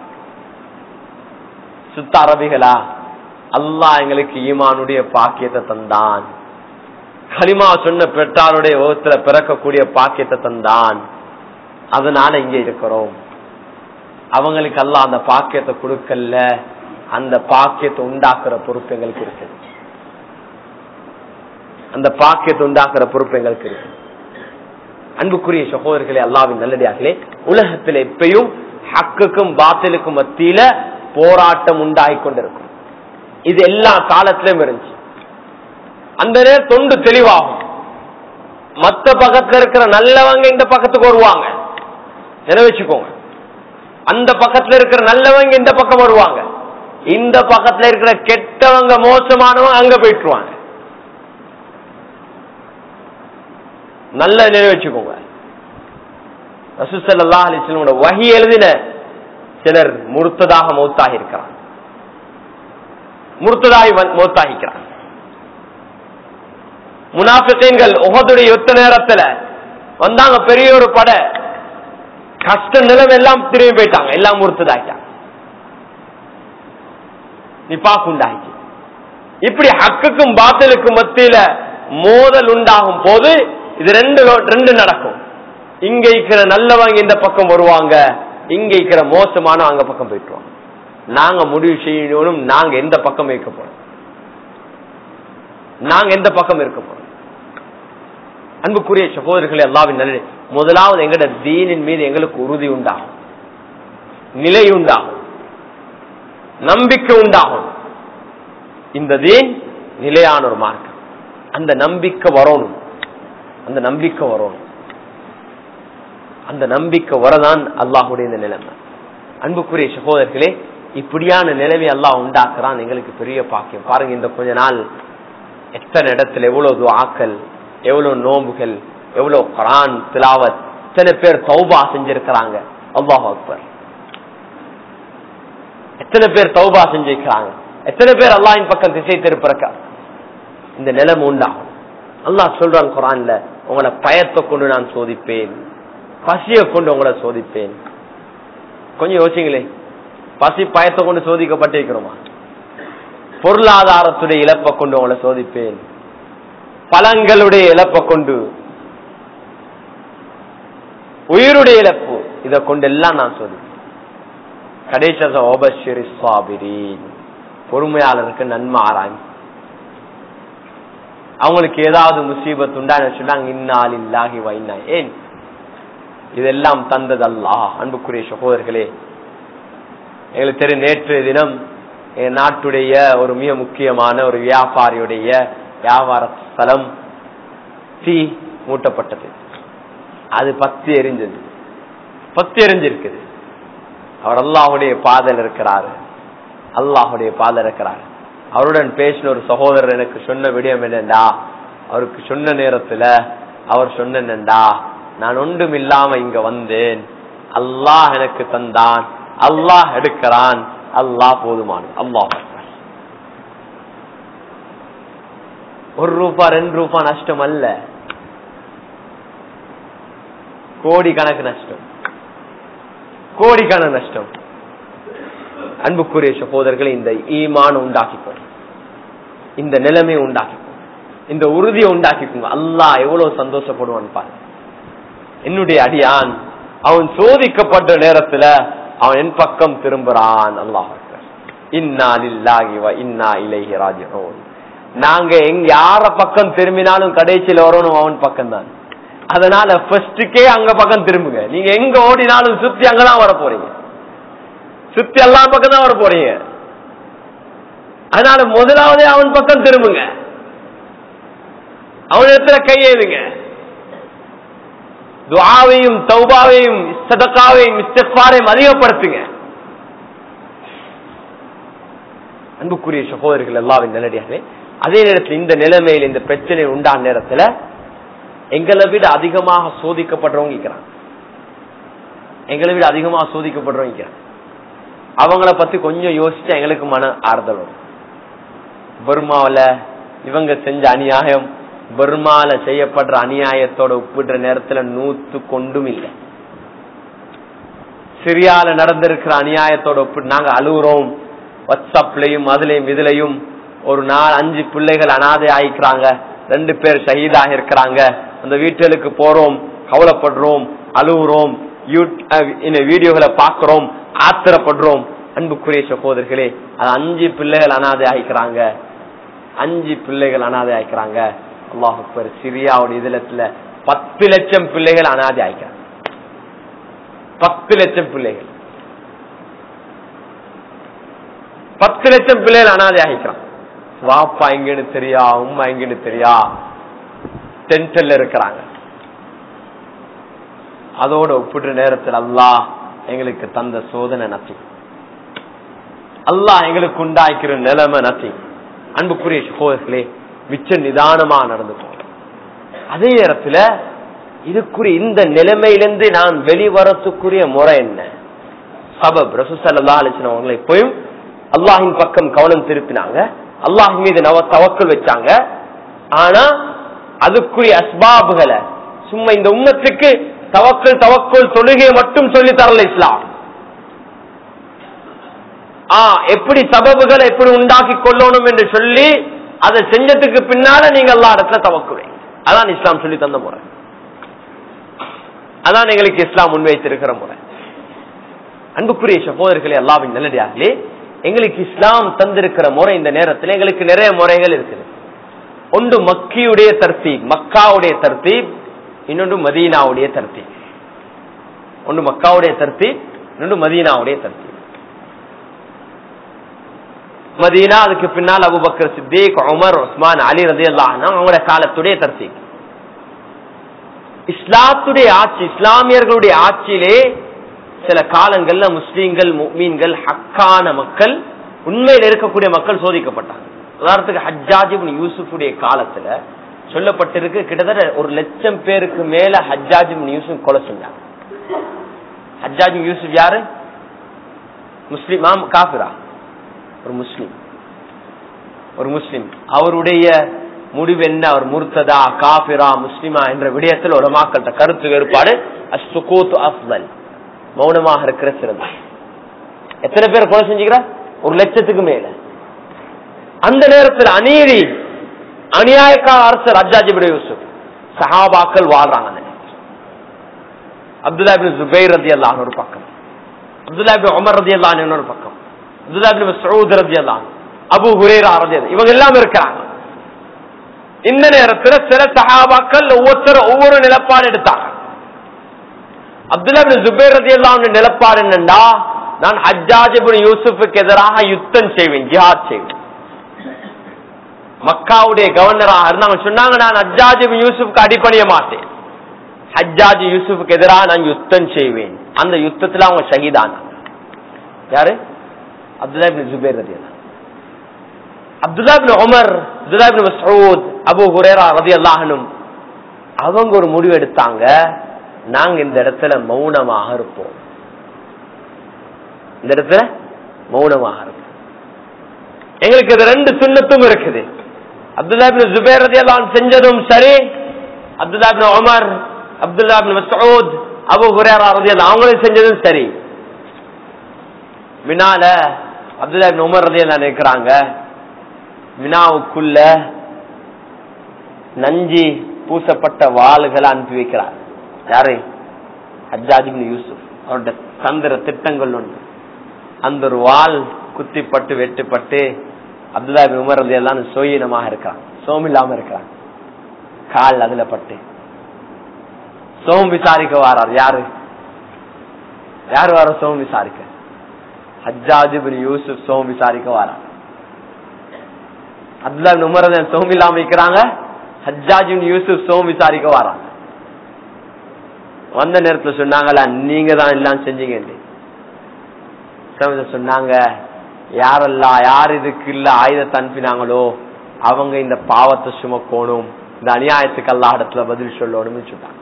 சுத்த அரபிகளா அல்லாஹ் எங்களுக்கு ஈமானுடைய பாக்கியத்தை தந்தான் களிமா சொன்ன பெற்றாருடைய ஓத்துல பிறக்கக்கூடிய பாக்கியத்தை தந்தான் அதனால இங்க இருக்கிறோம் அவங்களுக்கு எல்லாம் அந்த பாக்கியத்தை கொடுக்கல அந்த பாக்கியத்தை உண்டாக்குற பொறுப்பு எங்களுக்கு இருக்கு அந்த பாக்கியத்தை உண்டாக்குற பொறுப்பு எங்களுக்கு இருக்கு அன்புக்குரிய சகோதரர்களே அல்லாவின் நல்லடியார்களே உலகத்தில் எப்பயும் ஹக்குக்கும் பாத்திலுக்கும் மத்தியில போராட்டம் உண்டாகி கொண்டிருக்கும் இது எல்லா காலத்திலும் இருந்துச்சு அந்த நேரம் தொண்டு தெளிவாகும் மத்த பக்கத்துல இருக்கிற நல்லவங்க இந்த பக்கத்துக்கு வருவாங்க நினைவச்சுக்கோங்க அந்த பக்கத்துல இருக்கிற நல்லவங்க இந்த பக்கம் வருவாங்க இந்த பக்கத்துல இருக்கிற கெட்டவங்க மோசமானவங்க அங்க போயிட்டுருவாங்க நல்ல நினைவு வச்சுக்கோங்க ரசூசல்லா அலிஸ்லமோட வகி எழுதின சிலர் முறுத்ததாக மௌத்தாகி இருக்கிறான் முறுத்ததாகி மௌத்தாகிக்கிறான் முனாபித்தீன்கள் உகதுடைய யுத்த நேரத்துல வந்தாங்க பெரிய ஒரு பட கஷ்ட நிலம் எல்லாம் திரும்பி போயிட்டாங்க எல்லாம் முறுத்ததாக்கிட்டாங்க நிப்பாக்கு உண்டாயிச்சு இப்படி ஹக்குக்கும் பாத்திலுக்கும் மத்தியில மோதல் உண்டாகும் போது இது ரெண்டு ரெண்டு நடக்கும் இங்க இருக்கிற நல்லவங்க இந்த பக்கம் வருவாங்க இங்க இருக்கிற மோசமான அங்க பக்கம் போயிட்டுருவாங்க நாங்க முடிவு செய்யணும் நாங்க எந்த பக்கம் இருக்க போறோம் நாங்க எந்த பக்கம் இருக்க போறோம் அன்புக்குரிய சகோதரர்களே எல்லாவின் நல்ல முதலாவது எங்கட தீனின் மீது எங்களுக்கு உறுதி உண்டாகும் நிலை உண்டாகும் நம்பிக்கை உண்டாகும் இந்த தீன் நிலையான ஒரு மார்க்கம் அந்த நம்பிக்கை வரணும் அந்த நம்பிக்கை வரணும் அந்த நம்பிக்கை வரதான் அல்லாஹுடைய இந்த நிலைமை அன்புக்குரிய சகோதரர்களே இப்படியான நிலைமை அல்லாஹ் உண்டாக்குறான் எங்களுக்கு பெரிய பாக்கியம் பாருங்க இந்த கொஞ்ச நாள் எத்தனை இடத்துல எவ்வளவு ஆக்கல் எவ்வளவு நோம்புகள் எவ்வளவு குரான் திலாவத் எத்தனை பேர் தௌபா செஞ்சிருக்கிறாங்க அல்லாஹ் அக்பர் எத்தனை பேர் தௌபா செஞ்சிருக்கிறாங்க எத்தனை பேர் அல்லாஹின் பக்கம் திசை திருப்பிறக்க இந்த நிலைமை உண்டாகும் அல்லாஹ் சொல்றான் குரான்ல உங்களை பயத்தை கொண்டு நான் சோதிப்பேன் பசியை கொண்டு உங்களை சோதிப்பேன் கொஞ்சம் யோசிங்களே பசி பயத்தை கொண்டு சோதிக்கப்பட்டிருக்கிறோமா பொருளாதாரத்துடைய இழப்பை கொண்டு உங்களை சோதிப்பேன் பழங்களுடைய இழப்பை கொண்டு உயிருடைய இழப்பு இதை கொண்டு எல்லாம் நான் சோதிப்பேன் கடைசி பொறுமையாளருக்கு நன்மை ஆராய்ச்சி அவங்களுக்கு ஏதாவது முசீபத் உண்டான சொன்னாங்க இன்னால் இல்லாகி வைனா ஏன் இதெல்லாம் தந்தது அல்லா அன்புக்குரிய சகோதரர்களே எங்களுக்கு தெரியும் நேற்று தினம் என் நாட்டுடைய ஒரு மிக முக்கியமான ஒரு வியாபாரியுடைய வியாபார ஸ்தலம் தீ மூட்டப்பட்டது அது பத்து எரிஞ்சது பத்து எரிஞ்சிருக்குது அவர் அல்லாஹுடைய பாதல் இருக்கிறாரு அல்லாஹுடைய பாதல் இருக்கிறாரு அவருடன் பேசின ஒரு சகோதரர் எனக்கு சொன்ன விடயம் என்னண்டா அவருக்கு சொன்ன நேரத்துல அவர் சொன்னேன்டா நான் ஒன்றும் இல்லாம இங்க வந்தேன் அல்லாஹ் எனக்கு தந்தான் அல்லாஹ் எடுக்கிறான் அல்லாஹ் போதுமான அல்லாஹ் ஒரு ரூபா ரெண்டு ரூபா நஷ்டம் அல்ல கோடி கணக்கு நஷ்டம் கோடி கணக்கு நஷ்டம் அன்புக்குரிய சகோதரர்களை இந்த ஈமான் உண்டாக்கிக்கோங்க இந்த நிலைமையை உண்டாக்கிக்கோங்க இந்த உறுதியை உண்டாக்கிக்கோங்க அல்லாஹ் எவ்வளவு சந்தோஷப்படுவான் பாரு என்னுடைய அடியான் அவன் சோதிக்கப்பட்ட நேரத்துல அவன் என் பக்கம் திரும்புறான் அல்லாஹ் இன்னா லில்லாஹி வ இன்னா இலைஹி ராஜிஊன் நாங்க எங்க யார பக்கம் திரும்பினாலும் கடைசியில வரணும் அவன் பக்கம் தான் அதனால ஃபர்ஸ்டுக்கே அங்க பக்கம் திரும்புங்க நீங்க எங்க ஓடினாலும் சுத்தி அங்கதான் வர போறீங்க சுத்தி எல்லா பக்கம் தான் வர போறீங்க அதனால முதலாவதே அவன் பக்கம் திரும்புங்க அவனிடத்துல கையேதுங்க துவாவையும் தௌபாவையும் சதக்காவையும் இஸ்திஃபாரையும் அதிகப்படுத்துங்க அன்புக்குரிய சகோதரர்கள் எல்லாரும் நல்லடியாகவே அதே நேரத்தில் இந்த நிலைமையில் இந்த பிரச்சனை உண்டான நேரத்துல எங்களை விட அதிகமாக சோதிக்கப்படுறவங்க இருக்கிறாங்க எங்களை விட அதிகமாக சோதிக்கப்படுறவங்க இருக்கிறாங்க அவங்கள பத்தி கொஞ்சம் யோசிச்சா எங்களுக்கு மன ஆறுதல் வரும் பர்மாவில இவங்க செஞ்ச அநியாயம் பர்மால செய்யப்படுற அநியாயத்தோட ஒப்பிடுற நேரத்துல நூத்து கொண்டும் இல்லை சிரியால நடந்திருக்கிற அநியாயத்தோட ஒப்பிட்டு நாங்க அழுகுறோம் வாட்ஸ்அப்லயும் அதுலயும் இதுலயும் ஒரு நாள் அஞ்சு பிள்ளைகள் அனாதை ஆயிக்கிறாங்க ரெண்டு பேர் ஷஹீதாக இருக்கிறாங்க அந்த வீட்டுகளுக்கு போறோம் கவலைப்படுறோம் அழுகுறோம் வீடியோகளை பாக்குறோம் ஆத்திரப்படுறோம் அன்புக்குரிய சகோதரர்களே அது அஞ்சு பிள்ளைகள் அனாதை ஆயிக்கிறாங்க அஞ்சு பிள்ளைகள் அனாதை ஆயிக்கிறாங்க அல்லாஹு சிரியாவுடைய இதுலத்துல பத்து லட்சம் பிள்ளைகள் அனாதை ஆயிக்கிறாங்க பத்து லட்சம் பிள்ளைகள் பத்து லட்சம் பிள்ளைகள் அனாதை ஆகிக்கிறான் வாப்பா எங்கன்னு தெரியா உம்மா எங்கன்னு தெரியா டென்ஷன்ல இருக்கிறாங்க அதோட ஒப்பிடுற நேரத்தில் அல்லாஹ் எங்களுக்கு தந்த சோதனை நத்தி அல்லாஹ் எங்களுக்கு உண்டாக்கிற நிலைமை நத்தி அன்புக்குரிய சகோதரர்களே மிச்ச நிதானமா நடந்துக்கும் அதே நேரத்துல இதுக்குரிய இந்த நிலைமையிலிருந்து நான் வெளிவரத்துக்குரிய முறை என்ன சபப் ரசூசல்லா அலிஸ்லாம் அவங்களை போயும் அல்லாஹின் பக்கம் கவனம் திருப்பினாங்க அல்லாஹ் மீது நவ தவக்கல் வச்சாங்க ஆனா அதுக்குரிய அஸ்பாபுகளை சும்மா இந்த உம்மத்துக்கு தவக்கல் தவக்கல் தொழுகையை மட்டும் சொல்லி தரல இஸ்லாம் ஆ எப்படி சபபுகளை எப்படி உண்டாக்கி கொள்ளணும் என்று சொல்லி அதை செஞ்சதுக்கு பின்னால நீங்க எல்லா இடத்துல தவக்குவேன் அதான் இஸ்லாம் சொல்லி தந்த முறை அதான் எங்களுக்கு இஸ்லாம் முன்வைத்திருக்கிற முறை அன்புக்குரிய சகோதரர்களே அல்லாவின் நல்லடியார்களே எங்களுக்கு இஸ்லாம் தந்திருக்கிற முறை இந்த நேரத்தில் எங்களுக்கு நிறைய முறைகள் இருக்குது ஒன்று மக்கியுடைய தர்த்தீப் மக்காவுடைய தர்த்தீப் இன்னொன்று மதீனாவுடைய தர்த்தீப் ஒன்று மக்காவுடைய தர்த்தீப் இன்னொன்று மதீனாவுடைய தர்த்தீப் மதீனா அதுக்கு பின்னால் Abu Bakr Siddiq Umar Usman Ali ரதி அவங்களோட காலத்துடைய தர்த்தீப் இஸ்லாத்துடைய ஆட்சி இஸ்லாமியர்களுடைய ஆட்சியிலே சில காலங்கள்ல முஸ்லீம்கள் மீன்கள் ஹக்கான மக்கள் உண்மையில் இருக்கக்கூடிய மக்கள் சோதிக்கப்பட்டாங்க உதாரணத்துக்கு ஹஜ்ஜாஜிபின் யூசுஃபுடைய காலத்துல சொல்லப்பட்டிருக்கு கிட்டத்தட்ட ஒரு லட்சம் பேருக்கு மேல ஹஜ்ஜாஜிபின் யூசுப் கொலை செஞ்சாங்க ஹஜ்ஜாஜி யூசுப் யாரு முஸ்லிம் ஆம் காபிரா ஒரு முஸ்லிம் ஒரு முஸ்லிம் அவருடைய முடிவு என்ன அவர் முர்த்ததா காபிரா முஸ்லிமா என்ற விடயத்தில் ஒரு மாக்கள்கிட்ட கருத்து வேறுபாடு அஸ்துகூத் அஃபல் மௌனமாக இருக்கிற சிறந்த எத்தனை பேர் கொலை செஞ்சுக்கிறா ஒரு லட்சத்துக்கு மேல அந்த நேரத்தில் அநீதி அநியாயக்கார அரசர் அஜாஜிபுடைய யூசுப் சஹாபாக்கள் வாழ்றாங்க அந்த நேரத்தில் அப்துல்லாபின் ஜுபைர் ரதி அல்லாஹ் ஒரு பக்கம் அப்துல்லாபின் உமர் ரதி அல்லாஹ் இன்னொரு பக்கம் அப்துல்லாபின் சவுத் ரதி அல்லாஹ் அபு ஹுரேரா ரதி இவங்க எல்லாம் இருக்கிறாங்க இந்த நேரத்தில் சில சஹாபாக்கள் ஒவ்வொருத்தரும் ஒவ்வொரு நிலப்பாடு எடுத்தாங்க அப்துல்லா ஜுபேர் ரதி எல்லாம் நிலப்பாடு என்னண்டா நான் ஹஜ்ஜாஜிபின் யூசுஃபுக்கு எதிராக யுத்தம் செய்வேன் ஜிஹாத் செய்வேன் மக்காவுடைய கவர்னராக இருந்தாங்க சொன்னாங்க நான் ஹஜ்ஜாஜிபின் யூசுஃபுக்கு அடிப்பணிய மாட்டேன் ஹஜ்ஜாஜி யூசுஃபுக்கு எதிராக நான் யுத்தம் செய்வேன் அந்த யுத்தத்துல அவங்க ஷஹீதான யாரு அப்துல்லா ஜுபேர் ரதி Abdullah Umar Abdullah Masood Abu Huraira ரதி அல்லாஹனும் அவங்க ஒரு முடிவு எடுத்தாங்க நாங்க இந்த இடத்துல மௌனமாக இருப்போம் இந்த இடத்துல மௌனமாக இருப்போம் எங்களுக்கு இது ரெண்டு சுண்ணத்தும் இருக்குது அப்துல்லாபின் ஜுபேர் ரதியெல்லாம் செஞ்சதும் சரி Abdullah bin Umar Abdullah bin Masood Abu Huraira ரதியெல்லாம் அவங்களும் செஞ்சதும் சரி வினால அப்துல்லாபின் உமர் ரதியெல்லாம் நிற்கிறாங்க வினாவுக்குள்ள நஞ்சி பூசப்பட்ட வாள்களை அனுப்பி வைக்கிறார் யாரு ஹஜ்ஜாஜிபின் யூசுப் அவருடைய தந்திர திட்டங்கள் ஒன்று அந்த ஒரு வால் குத்திப்பட்டு வெட்டுப்பட்டு அப்துல்லா உமர் ரதி எல்லாம் சோயினமாக இருக்கான் சோம் இல்லாம இருக்கிறான் கால் அதுல பட்டு சோம் விசாரிக்க வாரார் யாரு யாரு வர சோம் விசாரிக்க ஹஜ்ஜாஜிபின் யூசுப் சோம் விசாரிக்க வாரார் அப்துல்லா உமர் சோம் இல்லாம இருக்கிறாங்க ஹஜ்ஜாஜின் யூசுப் சோம் விசாரிக்க வாராங்க வந்த நேரத்துல சொன்னாங்களா நீங்க தான் எல்லாம் செஞ்சீங்க சொன்னாங்க யாரெல்லாம் யார் இதுக்கு இல்ல ஆயுதத்தை அனுப்பினாங்களோ அவங்க இந்த பாவத்தை சுமக்கணும் இந்த அநியாயத்துக்கு எல்லா இடத்துல பதில் சொல்லணும்னு சொன்னாங்க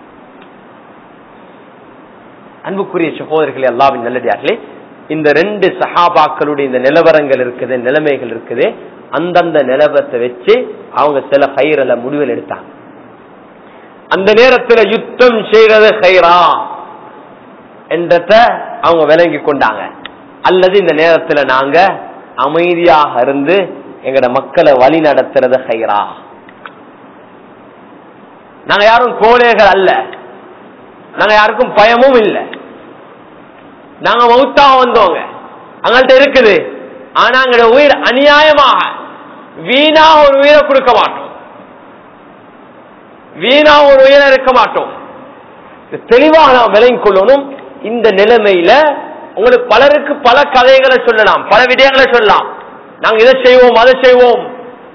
அன்புக்குரிய சகோதரர்களே அல்லாவின் நல்லடியார்களே இந்த ரெண்டு சஹாபாக்களுடைய இந்த நிலவரங்கள் இருக்குது நிலைமைகள் இருக்குது அந்தந்த நிலவரத்தை வச்சு அவங்க சில பயிரில முடிவில் எடுத்தாங்க அந்த நேரத்தில் யுத்தம் செய்யறது ஹைரா என்றத அவங்க விளங்கி கொண்டாங்க அல்லது இந்த நேரத்துல நாங்க அமைதியாக இருந்து எங்கட மக்களை வழி நடத்துறது ஹைரா நாங்க யாரும் கோழைகள் அல்ல நாங்க யாருக்கும் பயமும் இல்லை நாங்க மௌத்தா வந்தோங்க அங்கள்ட்ட இருக்குது ஆனா எங்களோட உயிர் அநியாயமாக வீணா ஒரு உயிரை கொடுக்க மாட்டோம் வீணா ஒரு உயிரை இருக்க மாட்டோம் தெளிவாக நாம் விளங்கி கொள்ளணும் இந்த நிலைமையில உங்களுக்கு பலருக்கு பல கதைகளை சொல்லலாம் பல விடயங்களை சொல்லலாம் நாங்க இதை செய்வோம் அதை செய்வோம்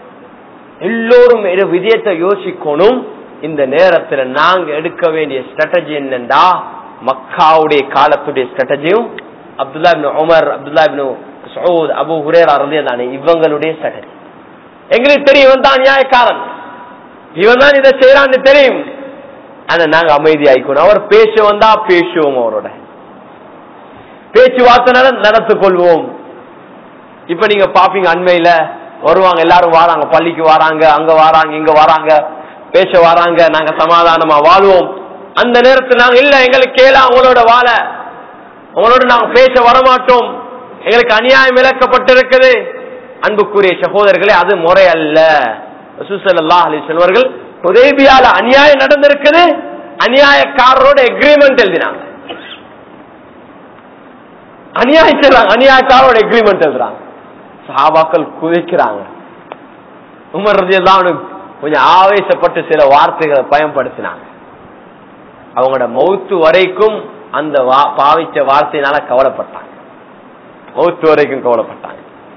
எல்லோரும் ஒரு விஜயத்தை யோசிக்கணும் இந்த நேரத்துல நாங்க எடுக்க வேண்டிய ஸ்ட்ராட்டஜி என்னண்டா மக்காவுடைய காலத்துடைய ஸ்ட்ராட்டஜியும் Abdullah ibn Umar Abdullah ibn சவுத் அபு ஹுரேரா தானே இவங்களுடைய ஸ்ட்ராட்டஜி எங்களுக்கு தெரியும் இவன் தான் அநியாயக்காரன் இவன் தான் இதை செய்யறான்னு தெரியும் ஆனா நாங்க அமைதி ஆயிக்கணும் அவர் பேச வந்தா பேசுவோம் அவரோட பேச்சுவார்த்தை நட- நடத்திக் கொள்வோம் இப்ப நீங்க பாப்பீங்க அண்மையில வருவாங்க எல்லாரும் வராங்க பள்ளிக்கு வராங்க அங்க வராங்க இங்க வராங்க பேச வராங்க நாங்க சமாதானமா வாழ்வோம் அந்த நேரத்தில் நாங்க இல்ல எங்களுக்கு கேளா அவங்களோட வாழ அவங்களோட நாங்க பேச வரமாட்டோம் எங்களுக்கு அநியாயம் இழக்கப்பட்டிருக்குது அன்புக்குரிய சகோதரர்களே அது முறை அல்ல ரசூலுல்லாஹி அலைஹி செல்வர்கள் ஹுதைபியால அநியாயம் நடந்திருக்குது அநியாயக்காரரோட எக்ரிமெண்ட் எழுதினாங்க அநியாயம் செய்றாங்க அநியாயக்காரோட எக்ரிமெண்ட் எழுதுறாங்க சஹாபாக்கள் குதிக்கிறாங்க உமர் ரதியல்லாஹு அன்ஹு கொஞ்சம் ஆவேசப்பட்டு சில வார்த்தைகளை பயன்படுத்தினாங்க அவங்களோட மௌத்து வரைக்கும் அந்த வா- பாவிச்ச வார்த்தையினால கவலைப்பட்டாங்க மௌத்து வரைக்கும் கவலைப்பட்டாங்க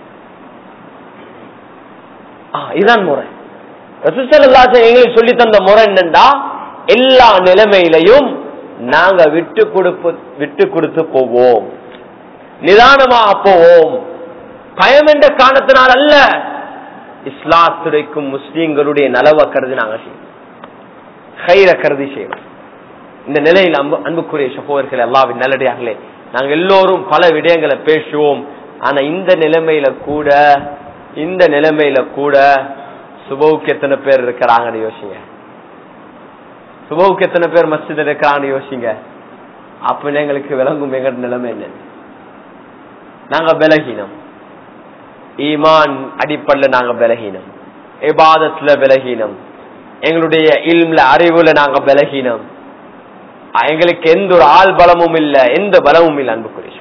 ஆ, இதுதான் முறை ரசூலுல்லாஹி எங்களுக்கு சொல்லி தந்த முறை என்னன்னா எல்லா நிலைமையிலையும் நாங்க விட்டு கொடுப்பு விட்டு கொடுத்து போவோம் நிதானமாக போவோம் பயம் என்ற காரணத்தினால் அல்ல இஸ்லாத்துடைக்கும் முஸ்லீம்களுடைய நலவை கருதி நாங்க செய்வோம் கயிற கருதி செய்வோம் இந்த நிலையில் அன்பு அன்புக்குரிய சகோதரர்கள் எல்லாவின் நல்லடியார்களே நாங்க எல்லோரும் பல விடயங்களை பேசுவோம் ஆனா இந்த நிலைமையில கூட இந்த நிலைமையில கூட சுபவுக்கு எத்தனை பேர் இருக்கிறாங்கன்னு யோசிங்க சுபவுக்கு எத்தனை பேர் மஸ்ஜித் இருக்கிறாங்கன்னு யோசிங்க அப்ப எங்களுக்கு விளங்கும் எங்க நிலைமை என்னன்னு நாங்க பலகீனம் ஈமான் அடிப்படையில் நாங்க பலகீனம் இபாதத்துல பலகீனம் எங்களுடைய இல்ம்ல அறிவுல நாங்க பலகீனம் அஹ் எங்களுக்கு எந்த ஒரு ஆள் பலமும் இல்ல எந்த பலமும் இல்ல அன்புக்குரிய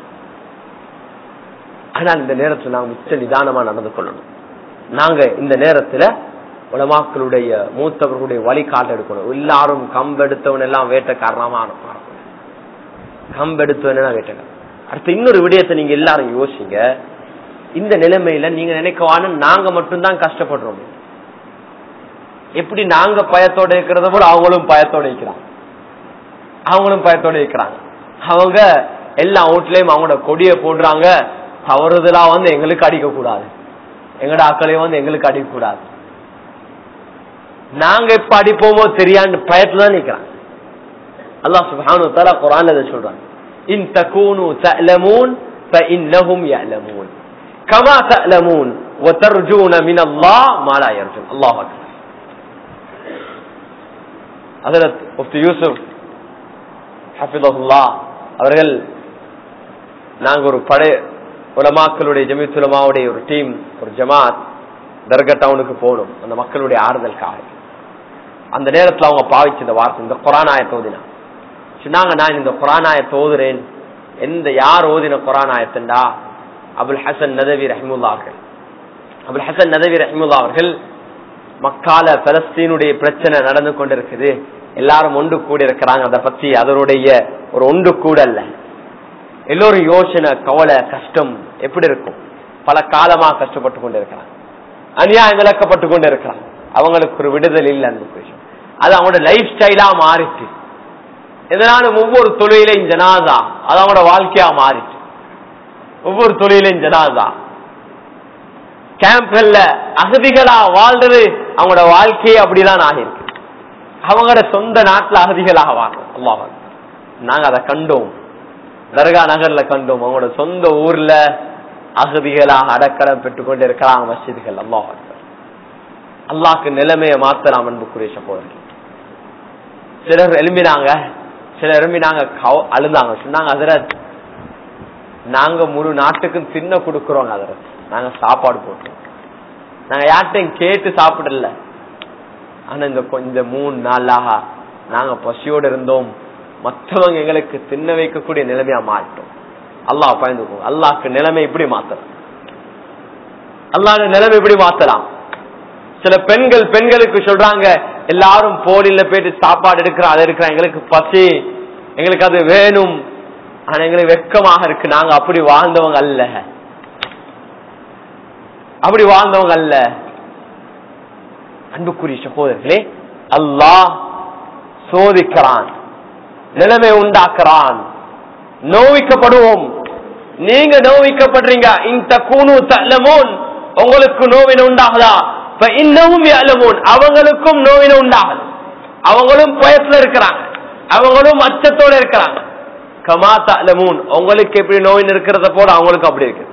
ஆனா இந்த நேரத்துல நாங்க மிச்ச நிதானமா நடந்து கொள்ளணும் நாங்க இந்த நேரத்துல உலமாக்களுடைய மூத்தவர்களுடைய வழிகாட்டு எடுக்கணும் எல்லாரும் கம்பெடுத்தவன் எல்லாம் வேட்டக்காரனாமா அனுப்பணும் கம்பெடுத்தவன் எல்லாம் வேட்டக்காரன் அடுத்து இன்னொரு விடயத்தை நீங்க எல்லாரும் யோசிங்க இந்த நிலைமையில நீங்க நினைக்கவான நாங்க மட்டும்தான் கஷ்டப்படுறோம் எப்படி நாங்க பயத்தோட இருக்கிறத போல அவங்களும் பயத்தோட இருக்கிறாங்க அவங்களும் பயத்தோட இருக்கிறாங்க அவங்க எல்லா அவுட்லயும் அவங்களோட கொடியை போடுறாங்க தவறுதலா வந்து எங்களுக்கு அடிக்க கூடாது எங்கட ஆக்களையும் வந்து எங்களுக்கு அடிக்க கூடாது நாங்க எப்ப அடிப்போமோ தெரியான்னு பயத்துல தான் நிக்கிறாங்க அல்லாஹ் சுப்ஹானஹு வ தஆலா குர்ஆன்ல இதை சொல்றாங்க இன் தகூனு தஅலமூன் فإنهم يعلمون كما تألمون وترجون من الله ما لا يرجون الله أكبر ஹஜரத் முஃப்தி யூசுப் ஹஃபிதஹுல்லா அவர்கள் நாங்க ஒரு படை உலமாக்களுடைய ஜமீத் உலமாவுடைய ஒரு டீம் ஒரு ஜமாத் தர்கா டவுனுக்கு போகணும் அந்த மக்களுடைய ஆறுதலுக்காக அந்த நேரத்துல அவங்க பாவிச்ச இந்த வார்த்தை இந்த குரானாயத்தை ஓதினா சொன்னாங்க நான் இந்த குரானாயத்தை ஓதுறேன் எந்த யார் ஓதின குரானாயத்தண்டா அபுல் ஹசன் நதவி ரஹிமுல்லா அவர்கள் அபுல் ஹசன் நதவி ரஹிமுல்லா அவர்கள் மக்கால பலஸ்தீனுடைய பிரச்சனை நடந்து கொண்டிருக்குது எல்லாரும் ஒன்று கூடி இருக்கிறாங்க அதை பத்தி அதனுடைய ஒரு ஒன்று கூட அல்ல எல்லோரும் யோசனை கவலை கஷ்டம் எப்படி இருக்கும் பல காலமா கஷ்டப்பட்டு கொண்டு இருக்கிறாங்க அநியாயம் விளக்கப்பட்டு கொண்டு இருக்கிறாங்க அவங்களுக்கு ஒரு விடுதல் இல்லை அந்த விஷயம் அது அவங்களோட லைஃப் ஸ்டைலா மாறிட்டு இதனால ஒவ்வொரு தொழிலையும் ஜனாதா அது அவங்களோட வாழ்க்கையா மாறிட்டு ஒவ்வொரு தொழிலையும் ஜனாதா கேம்ப்கள்ல அகதிகளா வாழ்றது அவங்களோட வாழ்க்கையே அப்படிதான் ஆகிருக்கு அவங்களோட சொந்த நாட்டுல அகதிகளாக வாழ்றோம் அல்லாஹ் நாங்க அதை கண்டோம் தர்கா நகர்ல கண்டோம் அவங்களோட சொந்த ஊர்ல அகதிகளாக அடக்கலம் பெற்றுக் கொண்டு இருக்கிறாங்க மஸ்ஜிதுகள் அல்லாஹ் அல்லாஹ்க்கு நிலைமையை மாத்தலாம் அன்புக்குரிய சகோதரர்கள் சிலர் எழும்பினாங்க சிலர் எழும்பினாங்க கவ- அழுந்தாங்க சொன்னாங்க அதிரத் நாங்க முழு நாட்டுக்கும் தின்ன கொடுக்கிறோம் அதிரத் நாங்க சாப்பாடு போட்டோம் நாங்க யார்கிட்டையும் கேட்டு சாப்பிடல ஆனா இந்த கொ- இந்த மூணு நாளாக நாங்க பசியோடு இருந்தோம் மற்றவங்க எங்களுக்கு தின்ன வைக்கக்கூடிய நிலைமையா மாட்டோம் அல்லாஹ் பயந்துக்கும் அல்லாஹ்க்கு நிலைமை இப்படி மாத்தலாம் அல்லாஹ் நிலைமை இப்படி மாத்தலாம் சில பெண்கள் பெண்களுக்கு சொல்றாங்க எல்லாரும் போலில போயிட்டு சாப்பாடு எடுக்கிறோம் அதை எடுக்கிறோம் எங்களுக்கு பசி எங்களுக்கு அது வேணும் ஆனா எங்களுக்கு வெக்கமாக இருக்கு நாங்க அப்படி வாழ்ந்தவங்க அல்ல அப்படி வாழ்ந்தவங்க அல்ல அன்புக்குரிய சகோதரர்களே அல்லாஹ் சோதிக்கிறான் நிலைமை உண்டாக்குறான் நோவிக்கப்படுவோம் நீங்க நோவிக்கப்படுறீங்க இந்த கூணு தள்ளமோன் உங்களுக்கு நோவின உண்டாகுதா இப்ப இன்னமும் அலமோன் அவங்களுக்கும் நோவின உண்டாகுது அவங்களும் பயத்துல இருக்கிறாங்க அவங்களும் அச்சத்தோட இருக்கிறாங்க கமா தலமூன் உங்களுக்கு எப்படி நோயின் இருக்கிறத போல அவங்களுக்கு அப்படி இருக்கு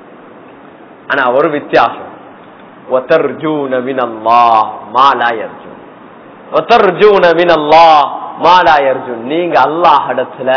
ஆனா ஒரு வித்தியாசம் وترجون من الله ما لا يرجون وترجون من الله ما لا يرجون நீங்க அல்லாஹ் இடத்துல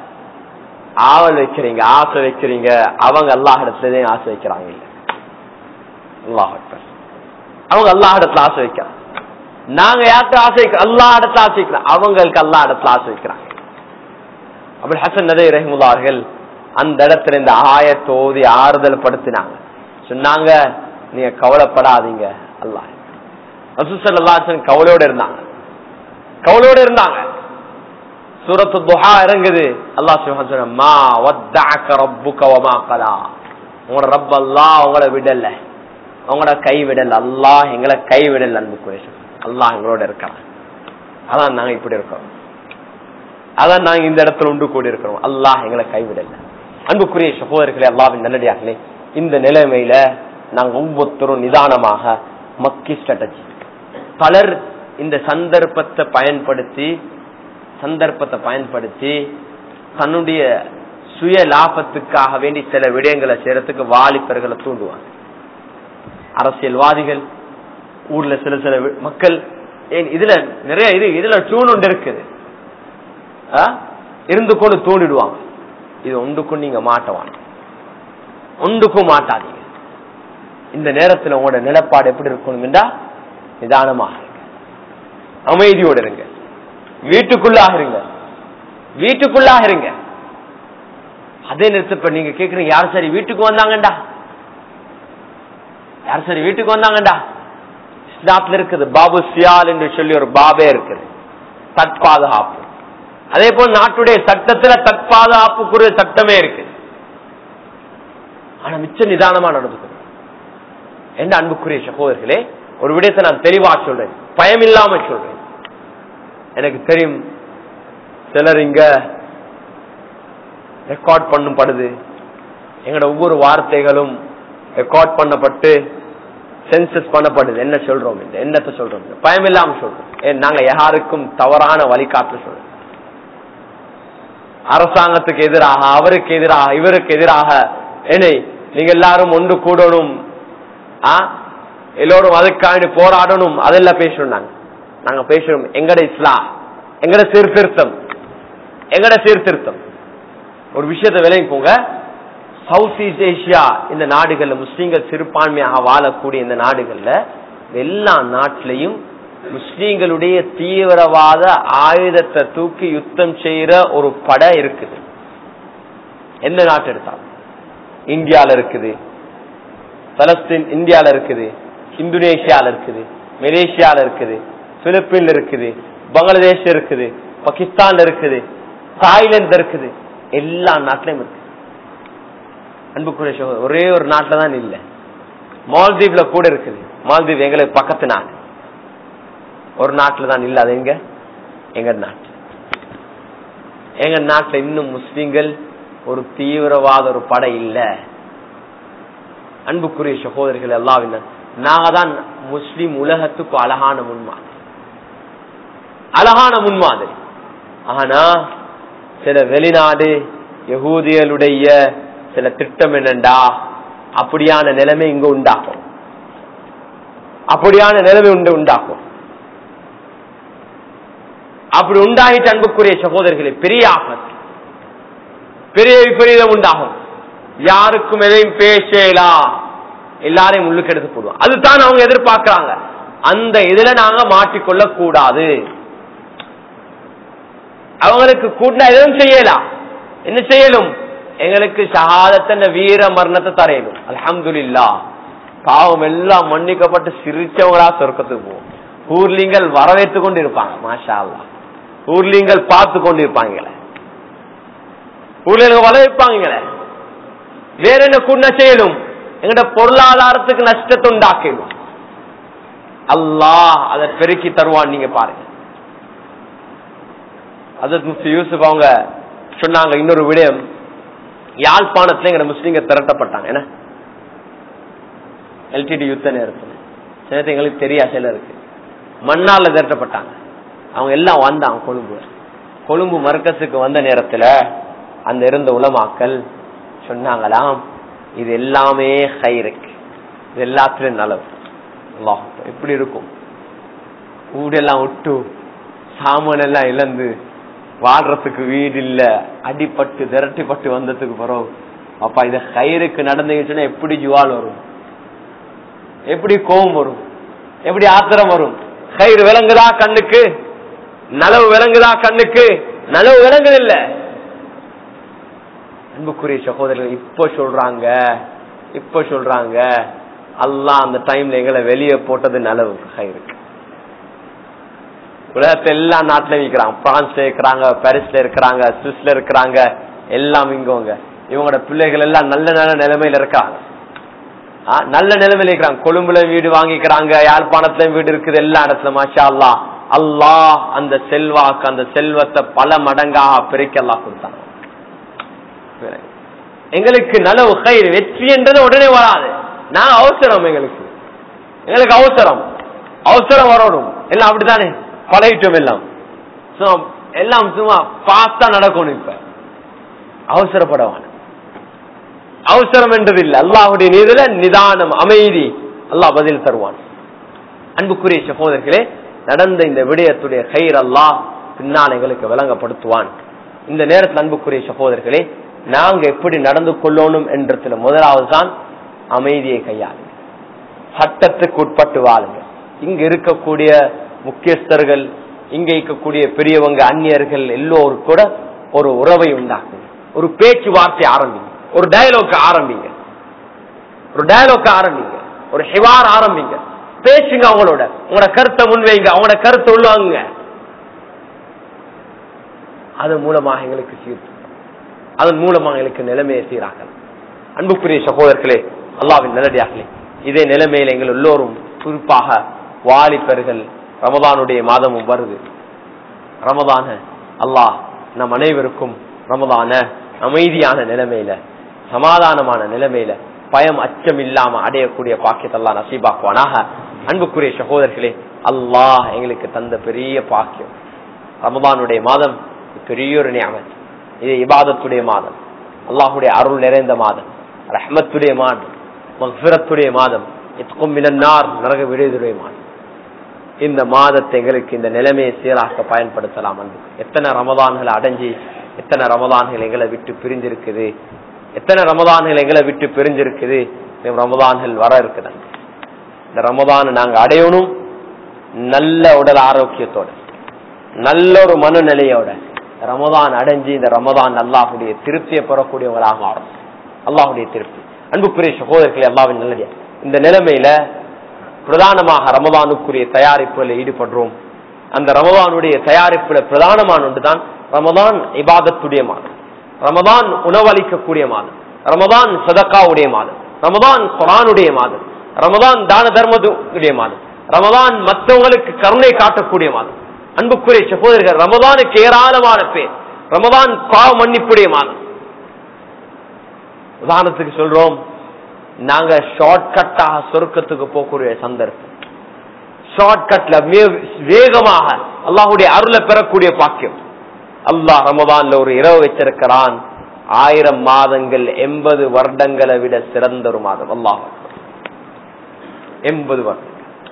ஆவல் வைக்கிறீங்க ஆசை வைக்கிறீங்க அவங்க அல்லாஹ் இடத்துல ஆசை வைக்கிறாங்க இல்ல அல்லாஹ் அவங்க அல்லாஹ் இடத்துல ஆசை வைக்கிறாங்க நாங்க யார்கிட்ட ஆசை வைக்கிறோம் அல்லாஹ் இடத்துல ஆசை வைக்கிறோம் அவங்களுக்கு அல்லாஹ் இடத்துல ஆசை வைக்கிறாங்க அப்படி ஹசன் நதை ரஹிமுல்லா அவர்கள் அந்த இடத்துல இந்த ஆயத்தோதி ஆறுதல் படுத்தினாங்க சொன்னாங்க நீங்க கவலைப்படாதீங்க அல்லாஹ் ரசூசல்லாசன் கவலையோட இருந்தாங்க கவலையோட இருந்தாங்க சூரத்து துஹா இறங்குது அல்லாஹ் சுப்ஹானஹு சொன்ன மா வத்தஅக ரப்புக வமா கலா உங்களோட ரப் அல்லாஹ் உங்களை விடல உங்களோட கை விடல அல்லாஹ் எங்களை கை விடல அன்புக்குரிய அல்லாஹ் எங்களோட இருக்கிறான் அதான் நாங்க இப்படி இருக்கிறோம் அதான் நாங்க இந்த இடத்துல உண்டு கூடி இருக்கிறோம் அல்லாஹ் எங்களை கைவிடல அன்புக்குரிய சகோதரர்களே அல்லாவின் நல்லடியார்களே இந்த நிலைமையில நாங்க ஒவ்வொருத்தரும் நிதானமாக மக்கி ஸ்ட்ராட்டஜி பலர் இந்த சந்தர்ப்பத்தை பயன்படுத்தி சந்தர்ப்பத்தை பயன்படுத்தி தன்னுடைய சுய லாபத்துக்காக வேண்டி சில விடயங்களை செய்யறதுக்கு வாலிபர்களை தூண்டுவாங்க அரசியல்வாதிகள் ஊர்ல சில சில வி- மக்கள் ஏன் இதுல நிறைய இது இதுல டியூன் ஒன்று இருக்குது ஆ? இருந்து கொண்டு தூண்டிடுவாங்க இது ஒன்றுக்கும் நீங்க மாட்டவாங்க ஒன்றுக்கும் மாட்டாதீங்க இந்த நேரத்துல உங்களோட நிலப்பாடு எப்படி இருக்கணும் என்றா நிதானமாக இருங்க அமைதியோடு இருங்க வீட்டுக்குள்ளாக இருங்க வீட்டுக்குள்ளாக இருங்க அதே நேரத்தில் இப்ப நீங்க கேக்குறீங்க யார் சரி வீட்டுக்கு வந்தாங்கண்டா யார் சரி வீட்டுக்கு வந்தாங்கண்டா இஸ்லாத்துல இருக்குது பாபு சியால் என்று சொல்லி ஒரு பாபே இருக்குது தற்பாதுகாப்பு அதே போல் நாட்டுடைய சட்டத்துல தற்பாதுகாப்புக்குரிய சட்டமே இருக்கு ஆனா மிச்ச நிதானமா நடந்துக்கணும் என்ன அன்புக்குரிய சகோதரர்களே ஒரு விடயத்தை நான் தெளிவா சொல்றேன் பயம் இல்லாம சொல்றேன் எனக்கு தெரியும் சிலர் இங்க ரெக்கார்ட் பண்ணப்படுது எங்களோட ஒவ்வொரு வார்த்தைகளும் ரெக்கார்ட் பண்ணப்பட்டு சென்சஸ் பண்ணப்படுது என்ன சொல்றோம் இந்த என்னத்தை சொல்றோம் இந்த பயம் இல்லாம சொல்றோம் ஏன் நாங்க யாருக்கும் தவறான வழிகாட்டு சொல்றோம் அரசாங்கத்துக்கு எதிராக அவருக்கு எதிராக இவருக்கு எதிராக என்னை நீங்க எல்லாரும் ஒன்று கூடணும் ஆ எல்லோரும் அதுக்காண்டி போராடணும் அதெல்லாம் பேசணும் நாங்க நாங்க பேசுறோம் எங்கட இஸ்லாம் எங்கட சீர்திருத்தம் எங்கட சீர்திருத்தம் ஒரு விஷயத்தை விளைவிப்போங்க சவுத் ஈஸ்ட் ஏசியா இந்த நாடுகள்ல முஸ்லீம்கள் சிறுபான்மையாக வாழக்கூடிய இந்த நாடுகள்ல எல்லா நாட்டிலையும் முஸ்லீம்களுடைய தீவிரவாத ஆயுதத்தை தூக்கி யுத்தம் செய்யற ஒரு படை இருக்குது எந்த நாட்டு எடுத்தாலும் இந்தியால இருக்குது பலஸ்தீன் இந்தியால இருக்குது இந்தோனேஷியால இருக்குது மலேசியால இருக்குது பிலிப்பீன்ல இருக்குது பங்களாதேஷ் இருக்குது பாகிஸ்தான்ல இருக்குது தாய்லாந்து இருக்குது எல்லா நாட்டிலையும் இருக்கு அன்புக்குரிய சகோதரர், ஒரே ஒரு நாட்டில தான் இல்ல மால்தீவ்ல கூட இருக்குது மால்தீவ் எங்களுக்கு பக்கத்து நாடு ஒரு நாட்டில தான் இல்ல அது எங்க எங்க நாட்டு எங்க நாட்டுல இன்னும் முஸ்லிம்கள் ஒரு தீவிரவாத ஒரு படை இல்ல அன்புக்குரிய சகோதரர்கள் எல்லாவின் நாங்க தான் முஸ்லிம் உலகத்துக்கு அழகான முன்மாதிரி அழகான முன்மாதிரி ஆனா சில வெளிநாடு யகூதியலுடைய சில திட்டம் என்னண்டா அப்படியான நிலைமை இங்க உண்டாகும் அப்படியான நிலைமை உண்டு உண்டாகும் அப்படி உண்டாகிட்டு அன்புக்குரிய சகோதரர்களே பெரிய ஆபத்து பெரிய விபரீதம் உண்டாகும் யாருக்கும் எதையும் பேசலா எல்லாரையும் உள்ளுக்கு எடுத்து போடுவோம் அதுதான் அவங்க எதிர்பார்க்கிறாங்க அந்த இதுல நாங்க மாட்டிக்கொள்ள கூடாது அவங்களுக்கு கூட எதுவும் செய்யலாம் என்ன செய்யலும் எங்களுக்கு ஷஹாதத்த வீர மரணத்தை தரையணும் அல்ஹம்துலில்லா பாவம் எல்லாம் மன்னிக்கப்பட்டு சிரிச்சவங்களா சொர்க்கத்துக்கு போவோம் ஊர்லிங்கள் வரவேற்று கொண்டு இருப்பாங்க மாஷா அல்லா ஊர்லிங்கள் பார்த்து கொண்டு இருப்பாங்களே ஊர்ல வரவேற்பாங்களே வேற என்ன கூட செய்யணும் எங்கட பொருளாதாரத்துக்கு நஷ்டத்தை உண்டாக்கணும் அல்லாஹ் அதை பெருக்கி தருவான் நீங்க பாருங்க அதத் முஃப்தி யூசுப் அவங்க சொன்னாங்க இன்னொரு விடயம் யாழ்ப்பாணத்துல எங்க முஸ்லீங்க திரட்டப்பட்டாங்க என்ன எல்டிடி யுத்த நேரத்தில் சிலது எங்களுக்கு தெரியா சிலருக்கு மண்ணால திரட்டப்பட்டாங்க அவங்க எல்லாம் வந்தாங்க கொழும்பு கொழும்பு மர்க்கஸுக்கு வந்த நேரத்துல அந்த இருந்த உலமாக்கள் சொன்னாங்களாம் இது எல்லாமே ஹைருக்கு இது எல்லாத்துலயும் நலவு அல்லாஹ் எப்படி இருக்கும் ஊடெல்லாம் விட்டு சாமான் எல்லாம் இழந்து வாழ்றதுக்கு வீடு இல்ல அடிப்பட்டு திரட்டிப்பட்டு வந்ததுக்கு பிறகு அப்பா இது கயிறுக்கு நடந்துச்சுன்னா எப்படி ஜுவால் வரும் எப்படி கோபம் வரும் எப்படி ஆத்திரம் வரும் கயிறு விளங்குதா கண்ணுக்கு நலவு விளங்குதா கண்ணுக்கு நலவு விளங்குது இல்ல அன்புக்குரிய சகோதரர்கள் இப்ப சொல்றாங்க இப்ப சொல்றாங்க அல்லாஹ் அந்த டைம்ல எங்களை வெளியே போட்டது நலவு கயிறுக்கு உலகத்தை எல்லா நாட்டுல இருக்கிறாங்க பிரான்ஸ்ல இருக்கிறாங்க பாரிஸ்ல இருக்கிறாங்க சுவிஸ்ல இருக்கிறாங்க எல்லாம் இங்கவங்க இவங்களோட பிள்ளைகள் எல்லாம் நல்ல நல்ல நிலைமையில இருக்காங்க ஆ, நல்ல நிலைமையில இருக்கிறாங்க கொழும்புல வீடு வாங்கிக்கிறாங்க யாழ்ப்பாணத்துல வீடு இருக்குது எல்லா இடத்துல மாஷா அல்லா அல்லாஹ் அந்த செல்வாக்கு அந்த செல்வத்தை பல மடங்காக பெருக்கி அல்லாஹ் கொடுத்தாங்க எங்களுக்கு நலவு கயிறு வெற்றி என்றது உடனே வராது நான் அவசரம் எங்களுக்கு எங்களுக்கு அவசரம் அவசரம் வரணும் எல்லாம் அப்படித்தானே பழகிட்டோம் எல்லாம் So, எல்லாம் சும்மா பாஸ்டா நடக்கணும் இப்ப அவசரப்படவான அவசரம் என்றது இல்லை அல்லாஹுடைய நீதில நிதானம் அமைதி அல்லாஹ் பதில் தருவான் அன்புக்குரிய சகோதரர்களே நடந்த இந்த விடயத்துடைய கயிறு அல்லாஹ் பின்னால் எங்களுக்கு விளங்கப்படுத்துவான் இந்த நேரத்தில் அன்புக்குரிய சகோதரர்களே நாங்க எப்படி நடந்து கொள்ளணும் என்றதுல முதலாவது தான் அமைதியை கையாளுங்க சட்டத்துக்கு உட்பட்டு வாழுங்க இங்க இருக்கக்கூடிய முக்கியஸ்தர்கள் இங்க இருக்கக்கூடிய பெரியவங்க அந்நியர்கள் எல்லோரும் கூட ஒரு உறவை உண்டாக்குங்க ஒரு பேச்சுவார்த்தை ஆரம்பிங்க ஒரு டயலாக் ஆரம்பிங்க ஒரு டயலாக் ஆரம்பிங்க ஒரு ஹிவார் ஆரம்பிங்க பேசுங்க அவங்களோட உங்களோட கருத்தை முன்வைங்க அவங்களோட கருத்தை உள்ளவாங்க அதன் மூலமாக எங்களுக்கு சீர்த்து அதன் மூலமாக எங்களுக்கு நிலைமையை சீராக்கலாம் அன்புக்குரிய சகோதரர்களே அல்லாவின் நல்லடியார்களே இதே நிலைமையில் எங்கள் எல்லோரும் குறிப்பாக வாலிபர்கள் ரமதானுடைய மாதமும் வருது ரமதான அல்லாஹ் நம் அனைவருக்கும் ரமதான அமைதியான நிலைமையில சமாதானமான நிலைமையில பயம் அச்சம் இல்லாம அடையக்கூடிய பாக்கியத்தெல்லாம் நசீபாக்குவானாக அன்புக்குரிய சகோதரர்களே அல்லாஹ் எங்களுக்கு தந்த பெரிய பாக்கியம் ரமதானுடைய மாதம் பெரிய ஒரு நியமன் இது இபாதத்துடைய மாதம் அல்லாஹுடைய அருள் நிறைந்த மாதம் ரஹ்மத்துடைய மாதம் மக்ஃபிரத்துடைய மாதம் இத்கும் மினன்னார் நரக விடுதலுடைய மாதம் இந்த மாதத்தை எங்களுக்கு இந்த நிலைமையை சீராக்க பயன்படுத்தலாம் அன்பு எத்தனை ரமதான்களை அடைஞ்சி எத்தனை ரமதான்கள் எங்களை விட்டு பிரிஞ்சிருக்குது எத்தனை ரமதான்கள் எங்களை விட்டு பிரிஞ்சிருக்குது இந்த ரமதான்கள் வர இருக்குது இந்த ரமதானை நாங்க அடையணும் நல்ல உடல் ஆரோக்கியத்தோட நல்ல ஒரு மனநிலையோட ரமதான் அடைஞ்சு இந்த ரமதான் அல்லாஹுடைய திருப்தியை பெறக்கூடியவங்களாக மாறும் அல்லாஹுடைய திருப்தி அன்புக்குரிய சகோதரர்களே அல்லாவின் நல்லடியா இந்த நிலைமையில பிரதானமாக ரமதானுக்குரிய தயாரிப்புல ஈடுபடுறோம் அந்த ரமதானுடைய தயாரிப்புல பிரதானமான ஒன்றுதான் ரமதான் இபாதத்துடைய மாதம் ரமதான் உணவளிக்கக்கூடிய மாதம் ரமதான் சதக்காவுடைய மாதம் ரமதான் குரானுடைய மாதம் ரமதான் தான தர்மத்துடைய மாதம் ரமதான் மற்றவங்களுக்கு கருணை காட்டக்கூடிய மாதம் அன்புக்குரிய சகோதரர்கள் ரமதானுக்கு ஏராளமான பேர் ரமதான் பாவ மன்னிப்புடைய மாதம் உதாரணத்துக்கு சொல்றோம் நாங்க ஷார்ட் கட்டாக சொர்க்கத்துக்கு போகக்கூடிய சந்தர்ப்பம் ஷார்ட் கட்ல வேகமாக அல்லாஹுடைய அருளை பெறக்கூடிய பாக்கியம் அல்லாஹ் ரமதான்ல ஒரு இரவு வச்சிருக்கிறான் ஆயிரம் மாதங்கள் எண்பது வருடங்களை விட சிறந்த ஒரு மாதம் அல்லாஹ் எண்பது வருடம்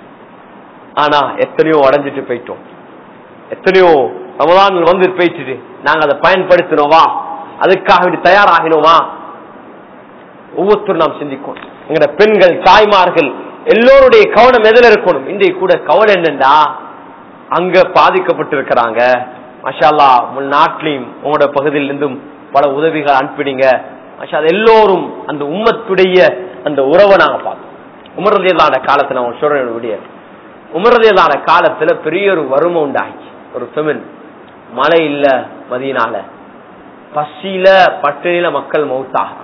ஆனா எத்தனையோ அடைஞ்சிட்டு போயிட்டோம் எத்தனையோ ரமதான் வந்து போயிட்டு நாங்க அதை பயன்படுத்தினோமா அதுக்காக வேண்டி தயாராகினோமா ஒவ்வொருத்தரும் நாம் சிந்திக்கும் எங்கட பெண்கள் தாய்மார்கள் எல்லோருடைய கவனம் எதுல இருக்கணும் இன்றைக்கு கூட கவனம் என்னண்டா அங்க பாதிக்கப்பட்டிருக்கிறாங்க மஷாலா நாட்டிலையும் உங்களோட பகுதியில் இருந்தும் பல உதவிகள் அனுப்பினீங்க மஷா எல்லோரும் அந்த உம்மத்துடைய அந்த உறவை நாங்க பார்த்தோம் உமரதியலான காலத்துல அவங்க சொல்றேன் விடிய உமரதியலான காலத்துல பெரிய ஒரு வறுமை உண்டாச்சு ஒரு பெமின் மழை இல்ல மதியனால பசியில பட்டினில மக்கள் மௌத்தாக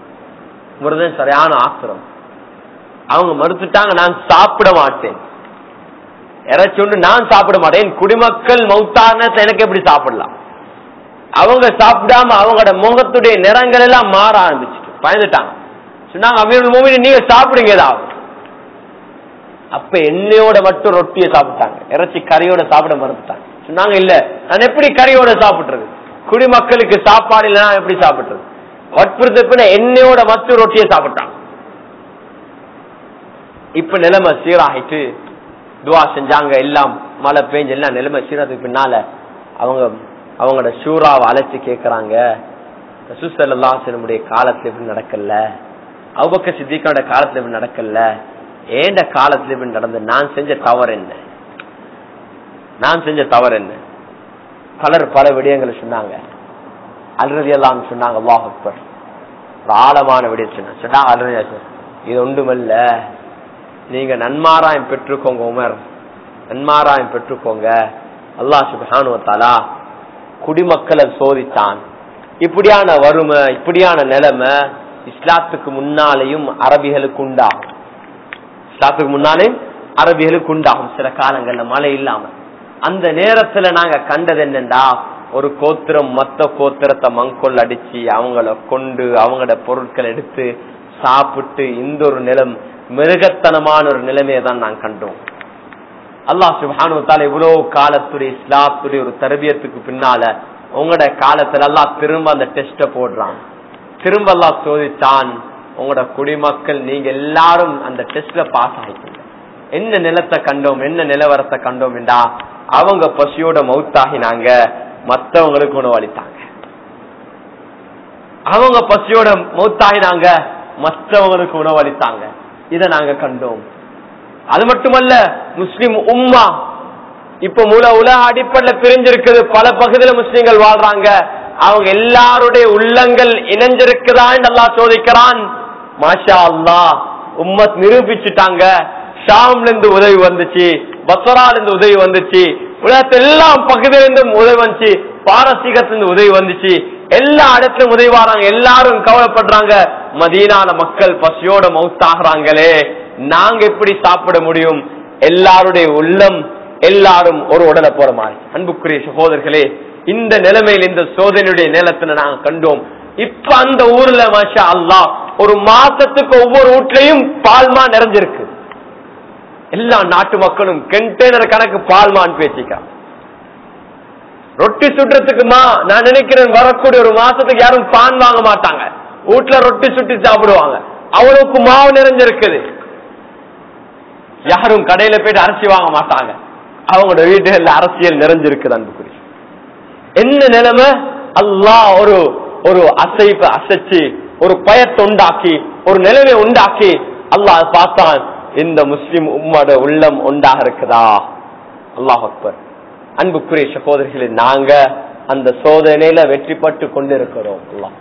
உமரதன் சரியான ஆத்திரம் அவங்க மறுத்துட்டாங்க நான் சாப்பிட மாட்டேன் இறைச்சி ஒன்று நான் சாப்பிட மாட்டேன் குடிமக்கள் மௌத்தான எனக்கு எப்படி சாப்பிடலாம் அவங்க சாப்பிடாம அவங்களோட முகத்துடைய நிறங்கள் எல்லாம் மாற ஆரம்பிச்சுட்டு பயந்துட்டாங்க சொன்னாங்க அமீருல் மூமின் நீங்க சாப்பிடுங்க ஏதாவது அப்ப எண்ணெயோட மட்டும் ரொட்டியை சாப்பிட்டாங்க இறைச்சி கறியோட சாப்பிட மறுத்துட்டாங்க சொன்னாங்க இல்ல நான் எப்படி கறியோட சாப்பிட்டுறது குடிமக்களுக்கு சாப்பாடு இல்லைன்னா எப்படி சாப்பிட்டுறது வற்புறுத்தப்பின எண்ணெயோட மட்டும் ரொட்டியை சாப்பிட்டாங்க இப்ப நிலைமை சீராகிட்டு துவா செஞ்சாங்க எல்லாம் மழை பெஞ்சு எல்லாம் நிலைமை சீரத்துக்கு பின்னால அவங்க அவங்களோட ஷூராவை அழைச்சு கேக்குறாங்க சுசல்லாசனுடைய காலத்துல இப்படி நடக்கல அவங்க சித்திக்கான காலத்துல இப்படி நடக்கல ஏண்ட காலத்துல இப்படி நடந்த நான் செஞ்ச தவறு என்ன நான் செஞ்ச தவறு என்ன பலர் பல விடயங்களை சொன்னாங்க அல்றது எல்லாம் சொன்னாங்க அல்லாஹ் அக்பர் ஒரு ஆழமான விடயம் சொன்னாங்க சொன்னாங்க அல்றது இது ஒன்றுமல்ல நீங்க நன்மாராயம் பெற்றுக்கோங்க உமர் நன்மாராயம் பெற்றுக்கோங்க அல்லாஹ் சுபானுவத்தாலா குடிமக்களை சோதித்தான் இப்படியான வறுமை இப்படியான நிலைமை இஸ்லாத்துக்கு முன்னாலேயும் அரபிகளுக்கு உண்டாகும் இஸ்லாத்துக்கு முன்னாலே அரபிகளுக்கு உண்டாகும் சில காலங்கள்ல மழை இல்லாம அந்த நேரத்துல நாங்க கண்டது என்னண்டா ஒரு கோத்திரம் மத்த கோத்திரத்தை மங்கொல் அடிச்சு அவங்கள கொண்டு அவங்களோட பொருட்கள் எடுத்து சாப்பிட்டு இந்த ஒரு நிலம் மிருகத்தனமான ஒரு நிலைமையை தான் நான் கண்டோம் அல்லாஹ் சுபானுவத்தால இவ்வளவு காலத்துடைய இஸ்லாத்துடைய ஒரு தரபியத்துக்கு பின்னால உங்களோட காலத்துல எல்லாம் திரும்ப அந்த டெஸ்ட போடுறான் திரும்ப எல்லாம் சோதித்தான் உங்களோட குடிமக்கள் நீங்க எல்லாரும் அந்த டெஸ்ட்ல பாஸ் ஆகிட்டீங்க என்ன நிலத்தை கண்டோம் என்ன நிலவரத்தை கண்டோம் என்றா அவங்க பசியோட மவுத்தாகினாங்க மத்தவங்களுக்கு உணவளித்தாங்க அவங்க பசியோட மௌத்தாகினாங்க மற்றவங்களுக்கு உணவளித்தாங்க இதை நாங்க கண்டோம் அது மட்டுமல்ல முஸ்லிம் உம்மா இப்ப முழு உலக அடிப்படையில பிரிஞ்சிருக்குது பல பகுதியில முஸ்லிம்கள் வாழ்றாங்க அவங்க எல்லாருடைய உள்ளங்கள் இணைஞ்சிருக்குதான் நல்லா சோதிக்கிறான் மாஷா அல்லா உம்மத் நிரூபிச்சுட்டாங்க ஷாம்ல இருந்து உதவி வந்துச்சு பத்ரால இருந்து உதவி வந்துச்சு உலகத்து எல்லா பகுதியிலிருந்தும் உதவி வந்துச்சு பாரசீகத்திலிருந்து உதவி வந்துச்சு எல்லா இடத்திலும் உதவி வராங்க எல்லாரும் கவலைப்படுறாங்க மதீனால மக்கள் பசியோட மவுத்தாகிறாங்களே நாங்க எப்படி சாப்பிட முடியும் எல்லாருடைய உள்ளம் எல்லாரும் ஒரு உடலை போற மாதிரி அன்புக்குரிய சகோதரர்களே இந்த நிலைமையில் இந்த சோதனையுடைய நிலத்துல நாங்க கண்டோம் இப்ப அந்த ஊர்ல மாஷா அல்லாஹ் ஒரு மாசத்துக்கு ஒவ்வொரு வீட்லயும் பால்மா நிறைஞ்சிருக்கு எல்லா நாட்டு மக்களும் கண்டெய்னர் கணக்கு பால்மான் பேசிக்கிறான் ரொட்டி சுடுறதுக்குமா நான் நினைக்கிறேன் வரக்கூடிய ஒரு மாசத்துக்கு யாரும் பான் வாங்க மாட்டாங்க வீட்டுல ரொட்டி சுட்டி சாப்பிடுவாங்க அவ்வளவுக்கு மாவு நிறைஞ்சிருக்குது யாரும் கடையில போயிட்டு அரிசி வாங்க மாட்டாங்க அவங்களோட வீட்டுகள்ல அரசியல் நிறைஞ்சிருக்குது அன்புக்குரிய என்ன நிலைமை அல்லாஹ் ஒரு ஒரு அசைப்பை அசைச்சு ஒரு பயத்தை உண்டாக்கி ஒரு நிலைமை உண்டாக்கி அல்லாஹ் பார்த்தான் இந்த முஸ்லிம் உம்மோட உள்ளம் உண்டாக இருக்குதா அல்லாஹ் அக்பர் அன்புக்குரிய சகோதரிகளே நாங்க அந்த சோதனையில வெற்றி பட்டு கொண்டிருக்கிறோம் அல்லாஹ்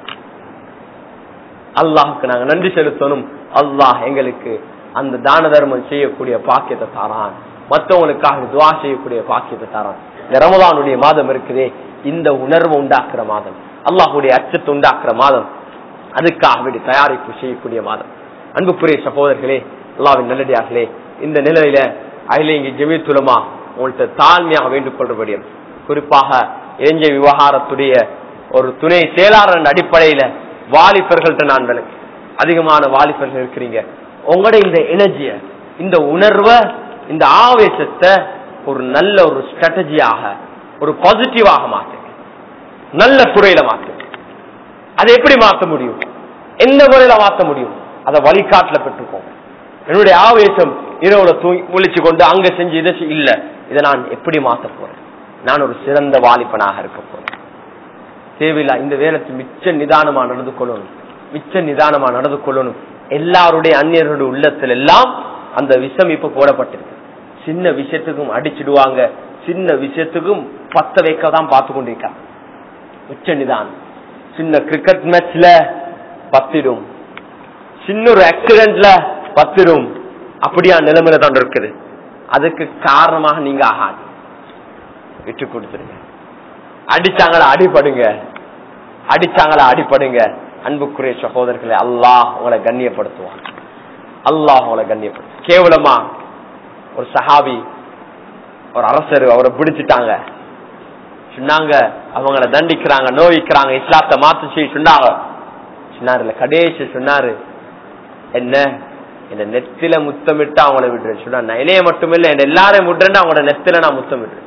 அல்லாஹுக்கு நாங்க நன்றி செலுத்தணும் அல்லாஹ் எங்களுக்கு அந்த தான தர்மம் செய்யக்கூடிய பாக்கியத்தை தாரான் மற்றவங்களுக்காக துவா செய்யக்கூடிய பாக்கியத்தை தாரான் இந்த ரமதானுடைய மாதம் இருக்குதே இந்த உணர்வு உண்டாக்குற மாதம் அல்லாஹுடைய அச்சத்தை உண்டாக்குற மாதம் அதுக்காக வேண்டி தயாரிப்பு செய்யக்கூடிய மாதம் அன்புக்குரிய சகோதரர்களே அல்லாவின் நல்லடியார்களே இந்த நிலையில அகில இங்கு ஜெமித்துலமா உங்கள்கிட்ட தாழ்மையாக வேண்டுக் கொள்றபடி குறிப்பாக இளைஞ விவகாரத்துடைய ஒரு துணை செயலாளர் அடிப்படையில வாலிபர்கள்ட்ட நான் விளக்கு அதிகமான வாலிபர்கள் இருக்கிறீங்க உங்களோட இந்த எனர்ஜிய இந்த உணர்வை இந்த ஆவேசத்தை ஒரு நல்ல ஒரு ஸ்ட்ராட்டஜியாக ஒரு பாசிட்டிவாக மாத்துங்க நல்ல துறையில மாத்துங்க அதை எப்படி மாத்த முடியும் எந்த முறையில மாத்த முடியும் அதை வழிகாட்டுல பெற்றுக்கோங்க என்னுடைய ஆவேசம் இரவுல தூங்கி முழிச்சு கொண்டு அங்க செஞ்சு இதை செய்~ இல்ல இதை நான் எப்படி மாத்த போறேன் நான் ஒரு சிறந்த வாலிபனாக இருக்க போறேன் தேவையில்லை இந்த வேலைக்கு மிச்ச நிதானமா நடந்து கொள்ளணும் மிச்ச நிதானமா நடந்து கொள்ளணும் எல்லாருடைய அந்நியர்களுடைய உள்ளத்துல எல்லாம் அந்த விஷம் இப்ப போடப்பட்டிருக்கு சின்ன விஷயத்துக்கும் அடிச்சிடுவாங்க சின்ன விஷயத்துக்கும் பத்த வைக்க தான் பார்த்து கொண்டிருக்காங்க மிச்ச நிதானம் சின்ன கிரிக்கெட் மேட்ச்ல பத்திடும் சின்ன ஒரு ஆக்சிடென்ட்ல பத்திடும் அப்படியா நிலைமையில தான் இருக்குது அதுக்கு காரணமாக நீங்க ஆகாது விட்டு கொடுத்துருங்க அடிச்சாங்களா அடிபடுங்க அடிச்சாங்களா அடிபடுங்க அன்புக்குரிய சகோதரர்களை அல்லாஹ் உங்களை கண்ணியப்படுத்துவான் அல்லாஹ் உங்களை கண்ணியப்படுத்து கேவலமா ஒரு சஹாபி ஒரு அரசர் அவரை பிடிச்சிட்டாங்க சொன்னாங்க அவங்கள தண்டிக்கிறாங்க நோவிக்கிறாங்க இஸ்லாத்தை மாத்து செய்ய சொன்னாங்க சொன்னாருல கடைசி சொன்னாரு என்ன என்ன நெத்தில முத்தமிட்டு அவங்கள விடுறேன் சொன்னா நான் இணைய மட்டும் இல்ல என்ன எல்லாரையும் விடுறேன் அவங்களோட நெத்தில நான் முத்தமிடுறேன்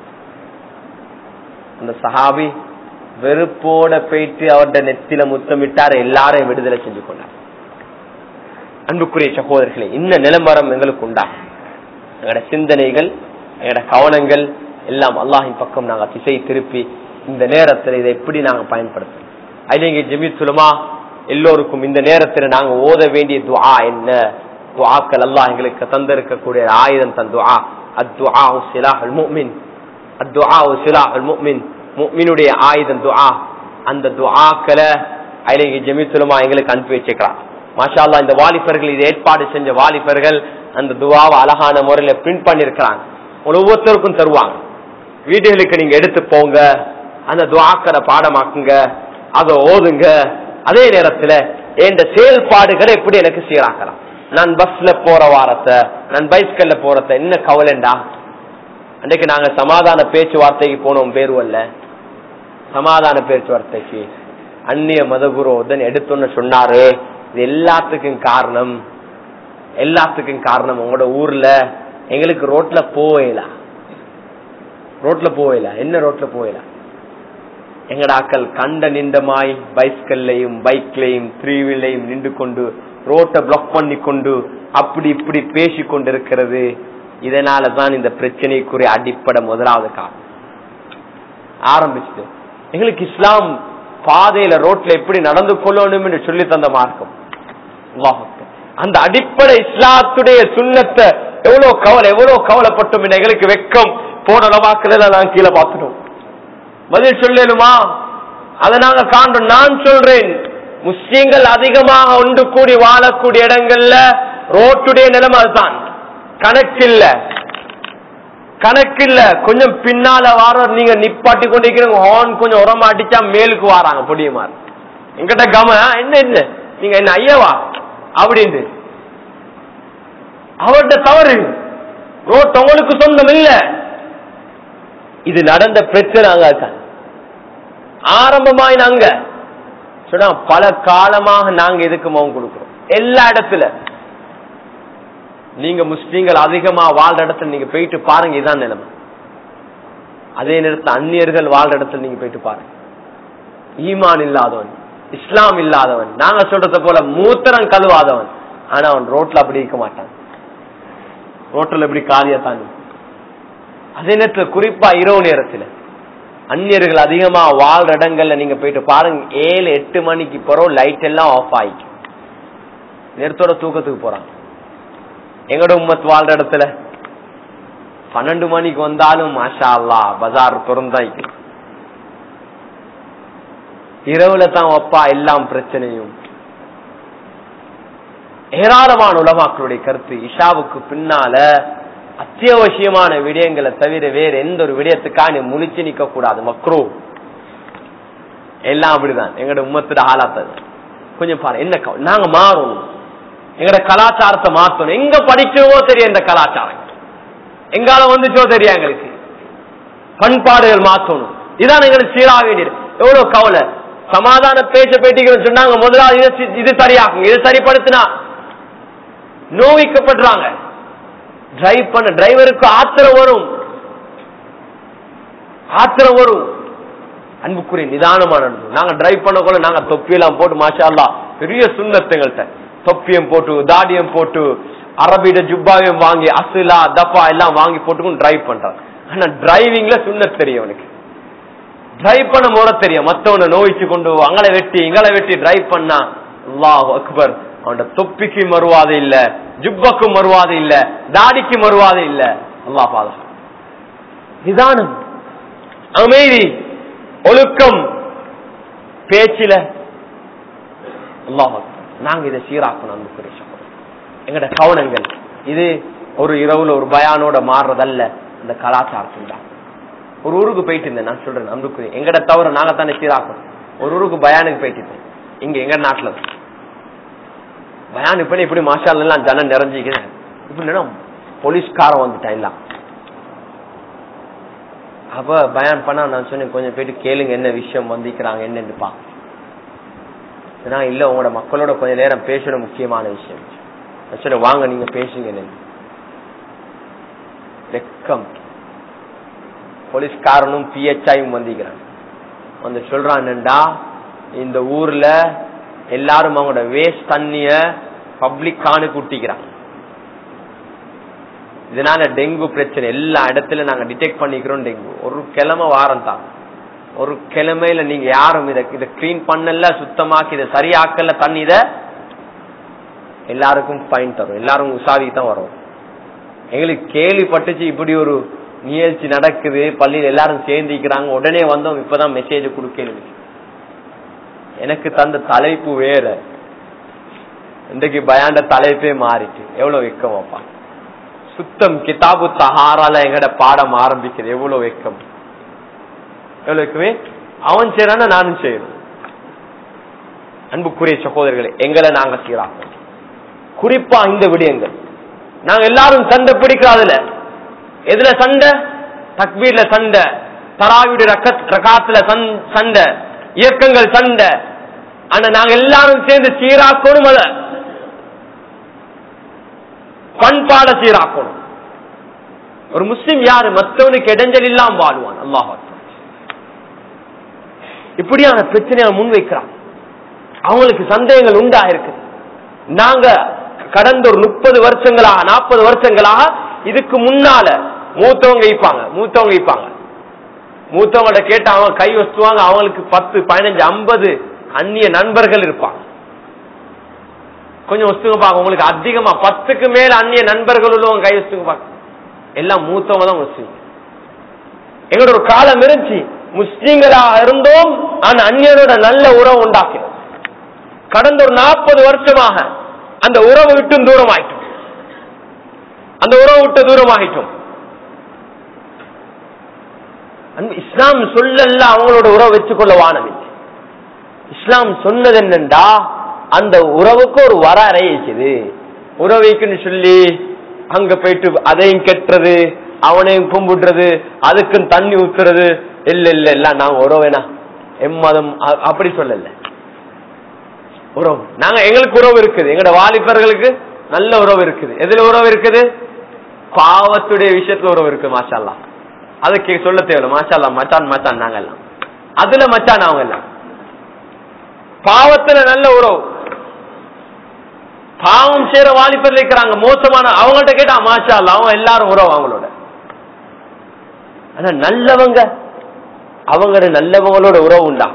அந்த சஹாபி வெறுப்போட போயிட்டு அவருடைய நெத்தில முத்தமிட்டார் எல்லாரையும் விடுதலை செஞ்சு கொண்டார் அன்புக்குரிய சகோதரர்களே இந்த நிலமரம் எங்களுக்கு உண்டா எங்களோட சிந்தனைகள் எங்களோட கவனங்கள் எல்லாம் அல்லாஹின் பக்கம் நாங்க திசை திருப்பி இந்த நேரத்தில் இதை எப்படி நாங்க பயன்படுத்தணும் ஐலங்க ஜமீத் சுலமா எல்லோருக்கும் இந்த நேரத்தில் நாங்க ஓத வேண்டிய துஆ என்ன துஆக்கள் அல்லாஹ் எங்களுக்கு தந்திருக்கக்கூடிய ஆயுதம் தன் துஆ அத்துஆ சிலாஹுல் முஃமின் அத்துஆ சிலாஹுல் முஃமின் முஃமினுடைய ஆயுதம் துஆ அந்த துஆக்களை ஐலங்க ஜமீத் சுலமா எங்களுக்கு அனுப்பி வச்சிருக்கிறான் மாஷா அல்லாஹ் இந்த வாலிபர்கள் இதை ஏற்பாடு செஞ்ச வாலிபர்கள் அந்த துவாவை அழகான முறையில பிரிண்ட் பண்ணிருக்கிறாங்க ஒவ்வொருத்தருக்கும் தருவாங்க வீடுகளுக்கு நீங்க எடுத்து போங்க அந்த துவாக்கரை பாடமாக்குங்க அதை ஓதுங்க அதே நேரத்துல என் செயல்பாடுகளை எப்படி எனக்கு சீராக்கலாம் நான் பஸ்ல போற வாரத்தை நான் பைஸ்கல்ல போறத என்ன கவலைண்டா அன்றைக்கு நாங்க சமாதான பேச்சுவார்த்தைக்கு போனோம் பேருவல்ல சமாதான பேச்சுவார்த்தைக்கு அந்நிய மதகுரோதன் எடுத்தோன்னு சொன்னாரு இது எல்லாத்துக்கும் காரணம் எல்லாத்துக்கும் காரணம் உங்களோட ஊர்ல எங்களுக்கு ரோட்ல போவேலாம் ரோட்ல போவேல என்ன ரோட்ல போவேல எங்கடாக்கள் கண்ட நின்றமாய் பைஸ்கல்லையும் பைக்லையும் த்ரீ வீலையும் நின்று கொண்டு ரோட்டை பிளாக் பண்ணி கொண்டு அப்படி இப்படி பேசி கொண்டிருக்கிறது இதனால தான் இந்த பிரச்சனைக்குரிய அடிப்படை முதலாவது காரணம் ஆரம்பிச்சுட்டு எங்களுக்கு இஸ்லாம் பாதையில ரோட்ல எப்படி நடந்து கொள்ளணும் என்று சொல்லி தந்த மார்க்கம் அல்லாஹ் அக்பர். அந்த அடிப்படை இஸ்லாத்துடைய சுண்ணத்தை எவ்வளவு கவலை எவ்வளவு கவலைப்பட்டோம் என்று எங்களுக்கு வெக்கம் போன நவாக்கள் நான் கீழே பார்த்துட்டோம் பதில் சொல்லலுமா அதை நாங்க காண்றோம் நான் சொல்றேன் முஸ்லீம்கள் அதிகமாக ஒன்று கூடி வாழக்கூடிய இடங்கள்ல ரோட்டுடைய நிலைமை அதுதான் கணக்கில்ல கணக்கில்ல கொஞ்சம் பின்னால வார நீங்க நிப்பாட்டி கொண்டிருக்கிறீங்க ஹார்ன் கொஞ்சம் உரமா அடிச்சா மேலுக்கு வாராங்க பொடியுமாறு எங்கிட்ட கம என்ன என்ன நீங்க என்ன ஐயவா அப்படின்னு அவர்கிட்ட தவறு ரோட் உங்களுக்கு சொந்தம் இல்ல இது நடந்த பிரச்சனை அங்க இருக்காங்க ஆரம்பமாய் நாங்க சொன்னா பல காலமாக நாங்க எதுக்கு மௌம் கொடுக்கிறோம் எல்லா இடத்துல நீங்க முஸ்லீம்கள் அதிகமா வாழ்ற இடத்துல நீங்க போயிட்டு பாருங்க இதான் நிலைமை அதே நேரத்தில் அந்நியர்கள் வாழ்ற இடத்துல நீங்க போயிட்டு பாருங்க ஈமான் இல்லாதவன் இஸ்லாம் இல்லாதவன் நாங்க சொல்றத போல மூத்திரம் கழுவாதவன் ஆனா அவன் ரோட்ல அப்படி இருக்க மாட்டான் ரோட்ல எப்படி காலியா தாண்டி அதே நேரத்துல குறிப்பா இரவு நேரத்துல அந்நியர்கள் அதிகமா வாழ்ற இடங்கள்ல நீங்க போயிட்டு பாருங்க ஏழு எட்டு மணிக்கு போறோம் லைட் எல்லாம் ஆஃப் ஆயிக்கும் நேரத்தோட தூக்கத்துக்கு போறாங்க எங்கட உம்மத் வாழ்ற இடத்துல பன்னெண்டு மணிக்கு வந்தாலும் மாஷா அல்லா பஜார் திறந்தாய்க்கு இரவுல தான் அப்பா எல்லாம் பிரச்சனையும் ஏராளமான உலமாக்களுடைய கருத்து இஷாவுக்கு பின்னால அத்தியாவசியமான விடயங்களை தவிர வேற எந்த ஒரு விடயத்துக்காக நீ முழிச்சு நிக்க கூடாது மக்ரோ எல்லாம் அப்படிதான் எங்கட உம்மத்துல ஆளாத்தது கொஞ்சம் பாரு என்ன கவ- நாங்க மாறணும் எங்கட கலாச்சாரத்தை மாத்தணும் எங்க படிக்கிறோமோ தெரியும் இந்த கலாச்சாரம் எங்கால வந்துச்சோ தெரியும் எங்களுக்கு பண்பாடுகள் மாத்தணும் இதான் எங்களுக்கு சீராக வேண்டியது எவ்வளவு கவலை சமாதான பேச்ச பேட்டிகள் சொன்னாங்க முதலாவது இதை சி- இது சரியாகும் இது சரிப்படுத்தினா நோவிக்கப்படுறாங்க டிரைவ் பண்ண டிரைவருக்கு ஆத்திரம் வரும் ஆத்திரம் வரும் அன்புக்குரிய நிதானமா நடந்தோம் நாங்க டிரைவ் பண்ண கூட நாங்க தொப்பியெல்லாம் போட்டு மாஷா அல்லாஹ் பெரிய சுண்ணத்துங்கள்ட்ட தொப்பியம் போட்டு தாடியம் போட்டு அரபிட ஜுப்பாவையும் வாங்கி அசுலா தப்பா எல்லாம் வாங்கி போட்டுக்கும் டிரைவ் பண்றான் ஆனா டிரைவிங்ல சுண்ணத் தெரியும் அவனுக்கு டிரைவ் பண்ண முறை தெரியும் மத்தவனை நோய்ச்சு கொண்டு அங்களை வெட்டி இங்களை வெட்டி டிரைவ் பண்ணா அல்லாஹ் அக்பர் அவனோட தொப்பிக்கு மறுவாதை இல்ல ஜுப்பக்கும் மறுவாதை இல்ல தாடிக்கு மறுவாதை இல்ல அல்லாஹ் பாதகம் நிதானம் அமைதி ஒழுக்கம் பேச்சில அல்லாஹ் அக்பர். நாங்க இதை சீராக்கணும் அன்புக்குரிய சகோதரர். எங்கட கவனங்கள் இது ஒரு இரவுல ஒரு பயானோட மாறுறதல்ல இந்த கலாச்சாரத்தில் தான் ஒரு ஊருக்கு போயிட்டு இருந்தேன் நான் சொல்றேன் அன்புக்குரிய எங்கட தவிர நாங்க தானே சீராக்கணும் ஒரு ஊருக்கு பயானுக்கு போயிட்டு இருந்தேன் இங்க எங்க நாட்டுல பயான் இப்ப இப்படி மாஷால் எல்லாம் ஜனம் நிறைஞ்சிக்கிறேன் இப்படி போலீஸ்காரன் வந்துட்டான் எல்லாம் அப்ப பயான் பண்ணா நான் சொன்னேன் கொஞ்சம் போயிட்டு கேளுங்க என்ன விஷயம் வந்திக்கிறாங்க என்னன்னு பாக்க நான் இல்ல உங்களோட மக்களோட கொஞ்ச நேரம் பேசணும் முக்கியமான விஷயம் நான் சொன்னேன் வாங்க நீங்க பேசுங்க என்னன்னு வெக்கம் போலீஸ்காரனும் பிஹெச்ஐயும் வந்திக்கிறான் வந்து சொல்றான்டா இந்த ஊர்ல எல்லாரும் அவங்களோட வேஸ்ட் தண்ணிய பப்ளிக் காணு குட்டிக்கிறாங்க இதனால டெங்கு பிரச்சனை எல்லா இடத்துல நாங்க டிடெக்ட் பண்ணிக்கிறோம் டெங்கு ஒரு கிழமை வாரம் தான் ஒரு கிழமையில நீங்க யாரும் இதை இதை கிளீன் பண்ணல சுத்தமாக்கி இதை சரியாக்கல தண்ணி இத எல்லாருக்கும் ஃபைன் தரும் எல்லாரும் உசாவி தான் வரும் எங்களுக்கு கேள்விப்பட்டுச்சு இப்படி ஒரு நிகழ்ச்சி நடக்குது பள்ளியில் எல்லாரும் சேர்ந்திக்கிறாங்க உடனே வந்தோம் இப்பதான் மெசேஜ் கொடுக்கல எனக்கு தந்த தலைப்பு வேற இன்றைக்கு பயாண்ட தலைப்பே மாறிட்டு எவ்வளவு வெக்கம் அப்பா சுத்தம் கிதாபு தஹாரால எங்கட பாடம் ஆரம்பிக்குது எவ்வளவு வெக்கம் எவ்வளவுக்குமே அவன் செய்யறான நானும் செய்யணும் அன்புக்குரிய சகோதரர்களே எங்களை நாங்க சீராக்கணும் குறிப்பா இந்த விடயங்கள் நாங்க எல்லாரும் சண்டை பிடிக்காதுல எதுல சண்டை தக்பீர்ல சண்டை தராவிடு ரகாத்துல சண்டை இயக்கங்கள் சண்டை ஆனா நாங்க எல்லாரும் சேர்ந்து சீராக்கணும் அத பண்பாட சீராக்கணும் ஒரு முஸ்லிம் யாரு மற்றவனுக்கு இடைஞ்சல் இல்லாம வாழ்வான் அல்லாஹ் இப்படியான பிரச்சனையை முன்வைக்கிறான் அவங்களுக்கு சந்தேகங்கள் உண்டா இருக்கு நாங்க கடந்த ஒரு முப்பது வருஷங்களாக நாற்பது வருஷங்களாக இதுக்கு முன்னால மூத்தவங்க இப்பாங்க மூத்தவங்க இப்பாங்க மூத்தவங்கள்ட்ட கேட்டு அவங்க கை வச்சுவாங்க அவங்களுக்கு பத்து பதினஞ்சு ஐம்பது அந்நிய நண்பர்கள் இருப்பாங்க கொஞ்சம் வச்சுங்க பாக்க உங்களுக்கு அதிகமா பத்துக்கு மேல அந்நிய நண்பர்கள் உள்ளவங்க கை வச்சுங்க பாக்க எல்லாம் மூத்தவங்க தான் முஸ்லீம் எங்களோட ஒரு காலம் இருந்துச்சு முஸ்லீம்களா இருந்தோம் ஆனா அந்நியரோட நல்ல உறவு உண்டாக்கினோம் கடந்த ஒரு நாற்பது வருஷமாக அந்த உறவு விட்டு தூரம் ஆயிட்டோம் அந்த உறவு விட்டு தூரம் ஆகிட்டோம் இஸ்லாம் சொல்லல அவங்களோட உறவு வச்சுக்கொள்ள வானம் இஸ்லாம் சொன்னது என்னண்டா அந்த உறவுக்கு ஒரு வரையறை இருக்குது உறவைக்குன்னு சொல்லி அங்க போயிட்டு அதையும் கெட்டுறது அவனையும் கும்பிடுறது அதுக்கும் தண்ணி ஊத்துறது இல்ல இல்ல இல்ல நாங்க உறவேனா எம்மதம் அப்படி சொல்லல உறவு நாங்க எங்களுக்கு உறவு இருக்குது எங்களோட வாலிபர்களுக்கு நல்ல உறவு இருக்குது எதுல உறவு இருக்குது பாவத்துடைய விஷயத்துல உறவு இருக்கு மாஷால்லா அதுக்கு சொல்ல தேவையில்ல மாஷால்லா மச்சான் மச்சான் நாங்க எல்லாம் அதுல மச்சான் அவங்க எல்லாம் பாவத்துல நல்ல உறவு பாவம் செய்யற வாலிபர் இருக்கிறாங்க மோசமான அவங்கள்ட்ட கேட்டா மாஷா அவங்க எல்லாரும் உறவு அவங்களோட ஆனா நல்லவங்க அவங்களோட நல்லவங்களோட உறவு உண்டா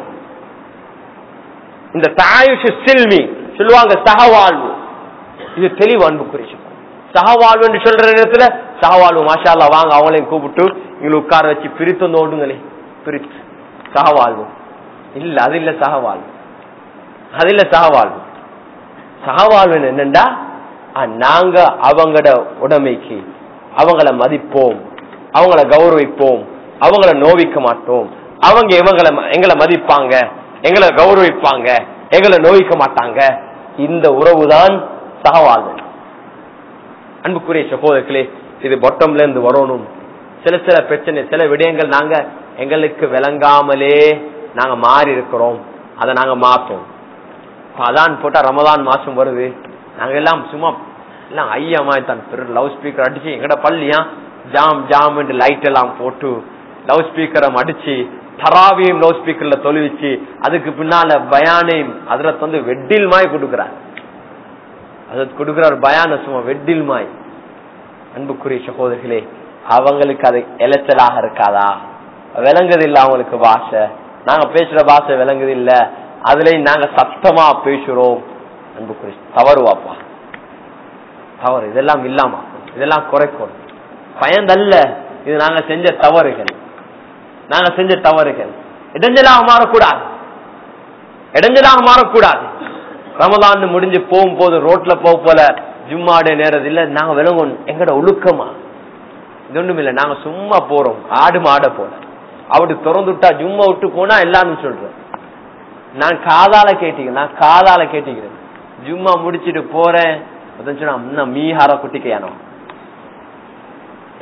இந்த தாயுஷ சில்மி சொல்லுவாங்க சகவாழ்வு இது தெளிவு அன்புக்குரிய சகவாழ்வு என்று சொல்ற நேரத்துல சகவாழ்வு மாஷால்லா வாங்க அவங்களையும் கூப்பிட்டு இங்களை உட்கார வச்சு பிரித்து வந்து ஓடுங்களே பிரித்து சகவாழ்வு இல்ல அது இல்ல சகவாழ்வு அது இல்ல சகவாழ்வு சகவாழ்வு என்னண்டா நாங்க அவங்களோட உடைமைக்கு அவங்கள மதிப்போம் அவங்கள கௌரவிப்போம் அவங்கள நோவிக்க மாட்டோம் அவங்க இவங்களை எங்களை மதிப்பாங்க எங்களை கௌரவிப்பாங்க எங்களை நோவிக்க மாட்டாங்க இந்த உறவுதான் சகவாழ்வு அன்புக்குரிய சகோதரர்களே இது பொட்டம்ல இருந்து வரணும் சில சில பிரச்சனை சில விடயங்கள் நாங்க எங்களுக்கு விளங்காமலே நாங்க மாறி இருக்கிறோம் அதை நாங்க மாற்றோம் அதான் போட்டா ரமதான் மாசம் வருது நாங்க எல்லாம் சும்மா எல்லாம் ஐயமா தான் பெரு லவ் ஸ்பீக்கர் அடிச்சு எங்கட பள்ளியா ஜாம் ஜாம் லைட் எல்லாம் போட்டு லவ் ஸ்பீக்கரை அடிச்சு தராவியும் லவ் ஸ்பீக்கர்ல தொழுவிச்சு அதுக்கு பின்னால பயானையும் அதுல வந்து வெட்டில் மாய் கொடுக்கிறார் அது கொடுக்கிறார் பயான சும்மா வெட்டில் மாய் அன்புக்குரிய சகோதரர்களே அவங்களுக்கு அது எலைச்சலாக இருக்காதா விளங்குது இல்ல அவங்களுக்கு பாஷை நாங்க பேசுற பாஷை விளங்குது இல்ல அதுலயும் நாங்க சத்தமா பேசுறோம் அன்புக்குரிய தவறு வாப்பா தவறு இதெல்லாம் இல்லாம இதெல்லாம் குறைக்கணும் பயந்தல்ல இது நாங்க செஞ்ச தவறுகள் நாங்க செஞ்ச தவறுகள் இடைஞ்சலாக மாறக்கூடாது இடைஞ்சலாக மாறக்கூடாது ரமதான் முடிஞ்சு போகும் போது ரோட்ல போக போல ஜும்மாடைய நேரம் இல்ல நாங்க விளங்கும் எங்கட ஒழுக்கமா இது ஒண்ணும் இல்ல நாங்க சும்மா போறோம் ஆடு மாட போல அப்படி திறந்து விட்டா ஜும்மா விட்டு போனா எல்லாரும் சொல்றேன் நான் காதால கேட்டீங்க நான் காதால கேட்டீங்கிறேன் ஜும்மா முடிச்சிட்டு போறேன் சொன்னா மீஹார குட்டிக்கையானோ ஏன்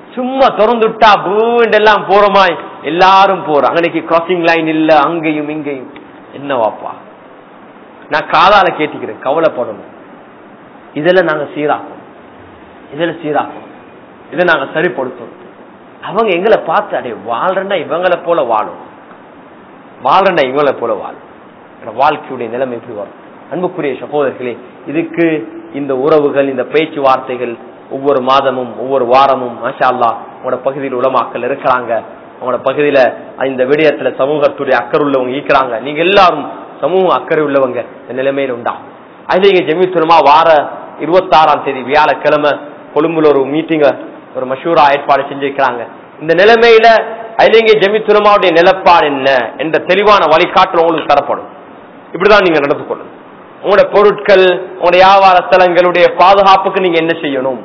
சும்மா திறந்துட்டா பூண்டெல்லாம் போறோமாய் எல்லாரும் போறோம் அன்னைக்கு கிராசிங் லைன் இல்ல அங்கேயும் இங்கேயும் என்ன வாப்பா நான் காதால கேட்டுக்கிறேன் கவலைப்படணும் இதுல நாங்க சீராக்கணும் இதுல சீராக்கணும் இதை நாங்க சரிப்படுத்தணும் அவங்க எங்களை பார்த்து அடைய வாழ்றா இவங்களை போல வாழும் வாழ்றா இவங்களை போல வாழும் வாழ்க்கையுடைய நிலைமை எப்படி வரும் அன்புக்குரிய சகோதரர்களே இதுக்கு இந்த உறவுகள் இந்த பேச்சுவார்த்தைகள் ஒவ்வொரு மாதமும் ஒவ்வொரு வாரமும் மாஷா அல்லா உங்களோட பகுதியில் உலமாக்கல் இருக்கிறாங்க உங்களோட பகுதியில இந்த விடயத்துல சமூகத்துடைய அக்கறை உள்ளவங்க ஈக்கிறாங்க நீங்க எல்லாரும் சமூக அக்கறை உள்ளவங்க இந்த நிலைமையில உண்டா அதுல ஜெமித்துலமா வார இருபத்தாறாம் தேதி வியாழக்கிழமை கொழும்புல ஒரு மீட்டிங்க ஒரு மஷூரா ஏற்பாடு செஞ்சிருக்கிறாங்க இந்த நிலைமையில ஐலிங்க ஜெமித்துலமாவுடைய நிலப்பாடு என்ன என்ற தெளிவான வழிகாட்டு உங்களுக்கு தரப்படும் இப்படிதான் நீங்க நடந்து கொள்ளணும் உங்களோட பொருட்கள் உங்களுடைய வியாபார ஸ்தலங்களுடைய பாதுகாப்புக்கு நீங்க என்ன செய்யணும்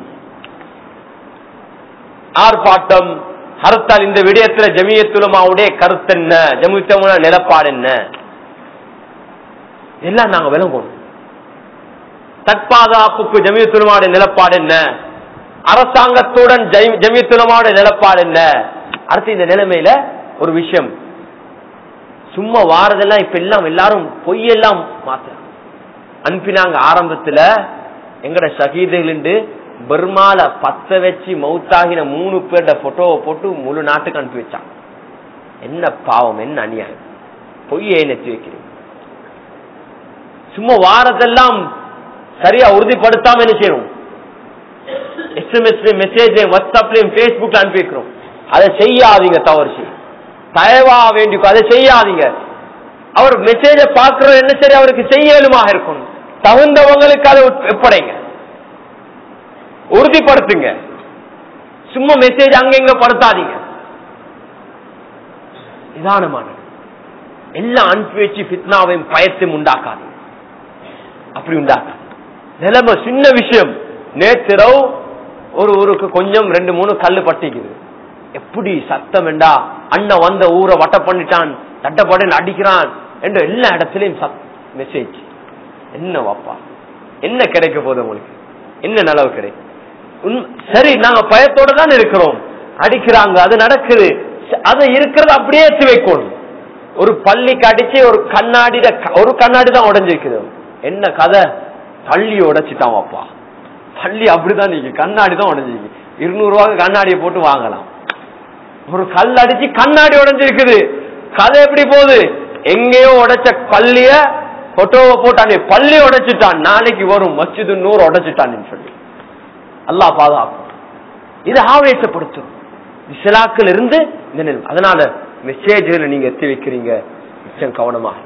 ஆர்ப்பாட்டம் ஹர்த்தால் இந்த விடயத்துல ஜமியத்துலமாவுடைய கருத்து என்ன ஜமியத்துலமா நிலப்பாடு என்ன எல்லாம் நாங்க விளங்கணும் தற்பாதுகாப்புக்கு ஜமியத்துலமாவுடைய நிலப்பாடு என்ன அரசாங்கத்துடன் ஜமியத்துலமாவுடைய நிலப்பாடு என்ன அடுத்து இந்த நிலைமையில ஒரு விஷயம் சும்மா வாரதெல்லாம் இப்ப எல்லாம் எல்லாரும் பொய்யெல்லாம் மாத்துறாங்க அனுப்பினாங்க ஆரம்பத்துல எங்கட ஷகீதுகள் பர்மால பத்த வச்சு மவுத்தாகின மூணு பேர்ட போட்டோவை போட்டு முழு நாட்டுக்கு அனுப்பி வச்சாங்க என்ன பாவம் என்ன அநியாயம் பொய்யை நெத்தி வைக்கிறீங்க சும்மா வாரதெல்லாம் சரியா உறுதிப்படுத்தாம என்ன செய்யணும் எஸ்எம்எஸ் மெசேஜ் வாட்ஸ்அப்லயும் பேஸ்புக்ல அனுப்பி வைக்கிறோம் அதை செய்யாதீங்க தவறு செய்யும் தயவா வேண்டிக்கும் அதை செய்யாதீங்க அவர் மெசேஜ பாக்குற என்ன சரி அவருக்கு செய்யலுமாக இருக்கும் தகுந்தவங்களுக்கு அதை எப்படைங்க உறுதிப்படுத்துங்க சும்மா மெசேஜ் அங்கங்க படுத்தாதீங்க நிதானமான எல்லாம் அனுப்பி வச்சு பித்னாவையும் பயத்தையும் உண்டாக்காது அப்படி உண்டாக்காது நிலைமை சின்ன விஷயம் நேத்திரவு ஒரு ஊருக்கு கொஞ்சம் ரெண்டு மூணு கல்லு பட்டிக்குது எப்படி சத்தம் என்றா அண்ணன் வந்த ஊரை வட்ட பண்ணிட்டான் தட்டப்படன் அடிக்கிறான் என்று எல்லா இடத்திலையும் சத் மெசேஜ் என்ன வாப்பா என்ன கிடைக்க போகுது உங்களுக்கு என்ன நலவு கிடைக்கும் சரி நாங்க பயத்தோட தான் இருக்கிறோம் அடிக்கிறாங்க அது நடக்குது அது இருக்கிறது அப்படியே எடுத்து வைக்கணும் ஒரு பள்ளிக்கு அடிச்சு ஒரு கண்ணாடி ஒரு கண்ணாடி தான் உடஞ்சிருக்குது என்ன கதை பள்ளி உடைச்சிட்டான் வாப்பா பள்ளி அப்படிதான் நீங்க கண்ணாடி தான் உடஞ்சிருக்கு இருநூறு ரூபாய்க்கு கண்ணாடியை போட்டு வாங்கலாம் ஒரு கல் அடிச்சு கண்ணாடி உடஞ்சிருக்குது கதை எப்படி போகுது எங்கேயோ உடைச்ச பள்ளிய போட்டோவை போட்டான் பள்ளி உடைச்சிட்டான் நாளைக்கு வரும் மஸ்ஜிது நூறு உடைச்சிட்டான்னு சொல்லி அல்லா பாதுகாக்கும் இது ஆவேசப்படுத்தும் இஸ்லாக்கள் இருந்து இந்த நிலைமை அதனால மெசேஜ்களை நீங்க எத்தி வைக்கிறீங்க நிச்சயம் கவனமாக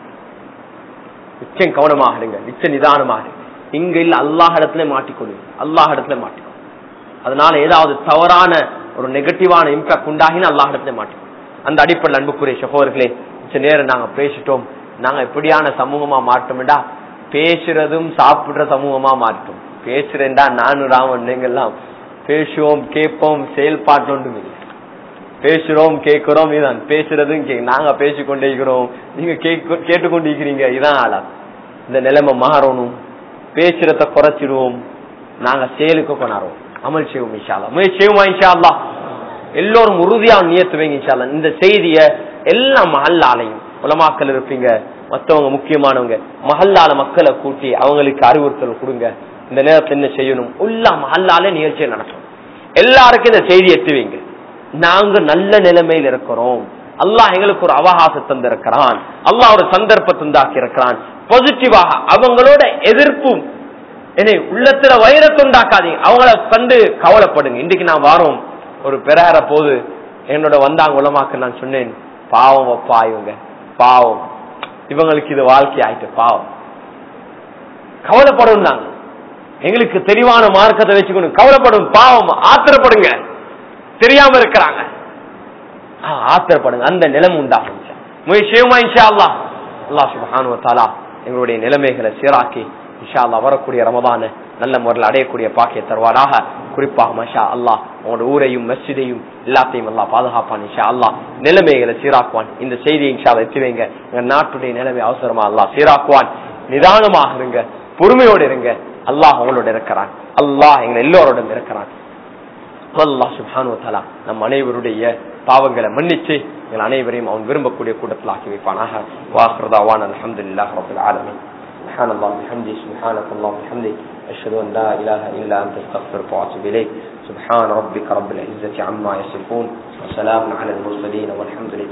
நிச்சயம் கவனமாக இருங்க நிச்சயம் நிதானமாக இருங்க இங்க இல்ல அல்லாஹ் இடத்துல மாட்டிக்கொள்ளுங்க அல்லாஹ் இடத்துல மாட்டிக்கொள்ளுங்க அதனால ஏதாவது தவறான ஒரு நெகட்டிவான இம்பாக்ட் உண்டாகினா அல்லாஹ் இடத்துல மாட்டிக்கொள்ளும் அந்த அடிப்படையில் அன்புக்குரிய சகோதரர்களே கொஞ்ச நேரம் நாங்க பேசிட்டோம் நாங்க எப்படியான சமூகமா மாட்டோம்டா பேசுறதும் சாப்பிடுற சமூகமா மாட்டோம் பேசுறேன்டா நானும் ராமன் நீங்கெல்லாம் பேசுவோம் கேட்போம் செயல்பாட்டு ஒன்றும் இல்லை பேசுறோம் கேட்கிறோம் இதான் பேசுறதும் கே நாங்க பேசிக்கொண்டே இருக்கிறோம் நீங்க கேட்டுக்கொண்டு இருக்கிறீங்க இதான் ஆளா இந்த நிலைமை மாறணும் பேசுறத குறைச்சிடுவோம் நாங்க செயலுக்கு கொண்டாடுவோம் அமல் செய்வோம் இன்ஷால்லா முயற்சி செய்வோமா இன்ஷால்லா எல்லோரும் உறுதியா நியத்து வைங்க இன்ஷால்லா இந்த செய்திய எல்லா மஹல்லாலையும் உலமாக்கல் இருப்பீங்க மத்தவங்க முக்கியமானவங்க மஹல்லால மக்களை கூட்டி அவங்களுக்கு அறிவுறுத்தல் கொடுங்க இந்த நேரத்தில் என்ன செய்யணும் எல்லா மஹல்லால நிகழ்ச்சியை நடக்கும் எல்லாருக்கும் இந்த செய்தி எத்துவீங்க நாங்க நல்ல நிலைமையில் இருக்கிறோம் அல்லாஹ் எங்களுக்கு ஒரு அவகாசம் தந்திருக்கிறான் அல்லாஹ் ஒரு சந்தர்ப்பத்தை உண்டாக்கி இருக்கிறான் பாசிட்டிவாக அவங்களோட எதிர்ப்பும் என்னை உள்ளத்துல வைரத்தை உண்டாக்காதீங்க அவங்கள கண்டு கவலைப்படுங்க இன்றைக்கு நான் வாரோம் ஒரு பெறார போது என்னோட வந்தாங்க உலமாக்க நான் சொன்னேன் பாவம் அப்பா இவங்க பாவம் இவங்களுக்கு இது வாழ்க்கை ஆயிட்டு பாவம் கவலைப்படும் நாங்க எங்களுக்கு தெளிவான மார்க்கத்தை வச்சுக்கணும் கவலைப்படும் பாவம் ஆத்திரப்படுங்க தெரியாம இருக்கிறாங்க ஆத்திரப்படுங்க அந்த நிலைமை உண்டாகும் முயற்சியுமா இன்ஷா அல்லா அல்லா சுபஹானு தாலா எங்களுடைய நிலைமைகளை சீராக்கி இன்ஷா அல்லா வரக்கூடிய ரமதான நல்ல முறையில் அடையக்கூடிய பாக்கிய தருவாராக குறிப்பாக மஷா அல்லாஹ் உங்களோட ஊரையும் மஸ்ஜிதையும் எல்லாத்தையும் எல்லாம் பாதுகாப்பான் இன்ஷா அல்லாஹ் நிலைமைகளை சீராக்குவான் இந்த செய்தியை இன்ஷா எத்தி வைங்க எங்க நாட்டுடைய நிலைமை அவசரமா அல்லாஹ் சீராக்குவான் நிதானமாக இருங்க பொறுமையோடு இருங்க அல்லாஹ் உங்களோட இருக்கிறான் அல்லாஹ் எங்களை எல்லோரோடும் இருக்கிறான் அல்லாஹ் சுப்ஹானஹு வ தஆலா நம் அனைவருடைய பாவங்களை மன்னிச்சு எங்கள் அனைவரையும் அவன் விரும்பக்கூடிய கூட்டத்தில் ஆக்கி வைப்பானாக வாஹ்ரதாவான் அல்ஹம்துலில்லாஹ் ரப்பில் ஆலமீன் سبحان الله وبحمده سبحانك اللهم وبحمدك أشهد أن لا إله إلا أنت استغفرك وأتوب إليك سبحان ربك رب العزة عما يصفون وسلام على المرسلين والحمد لله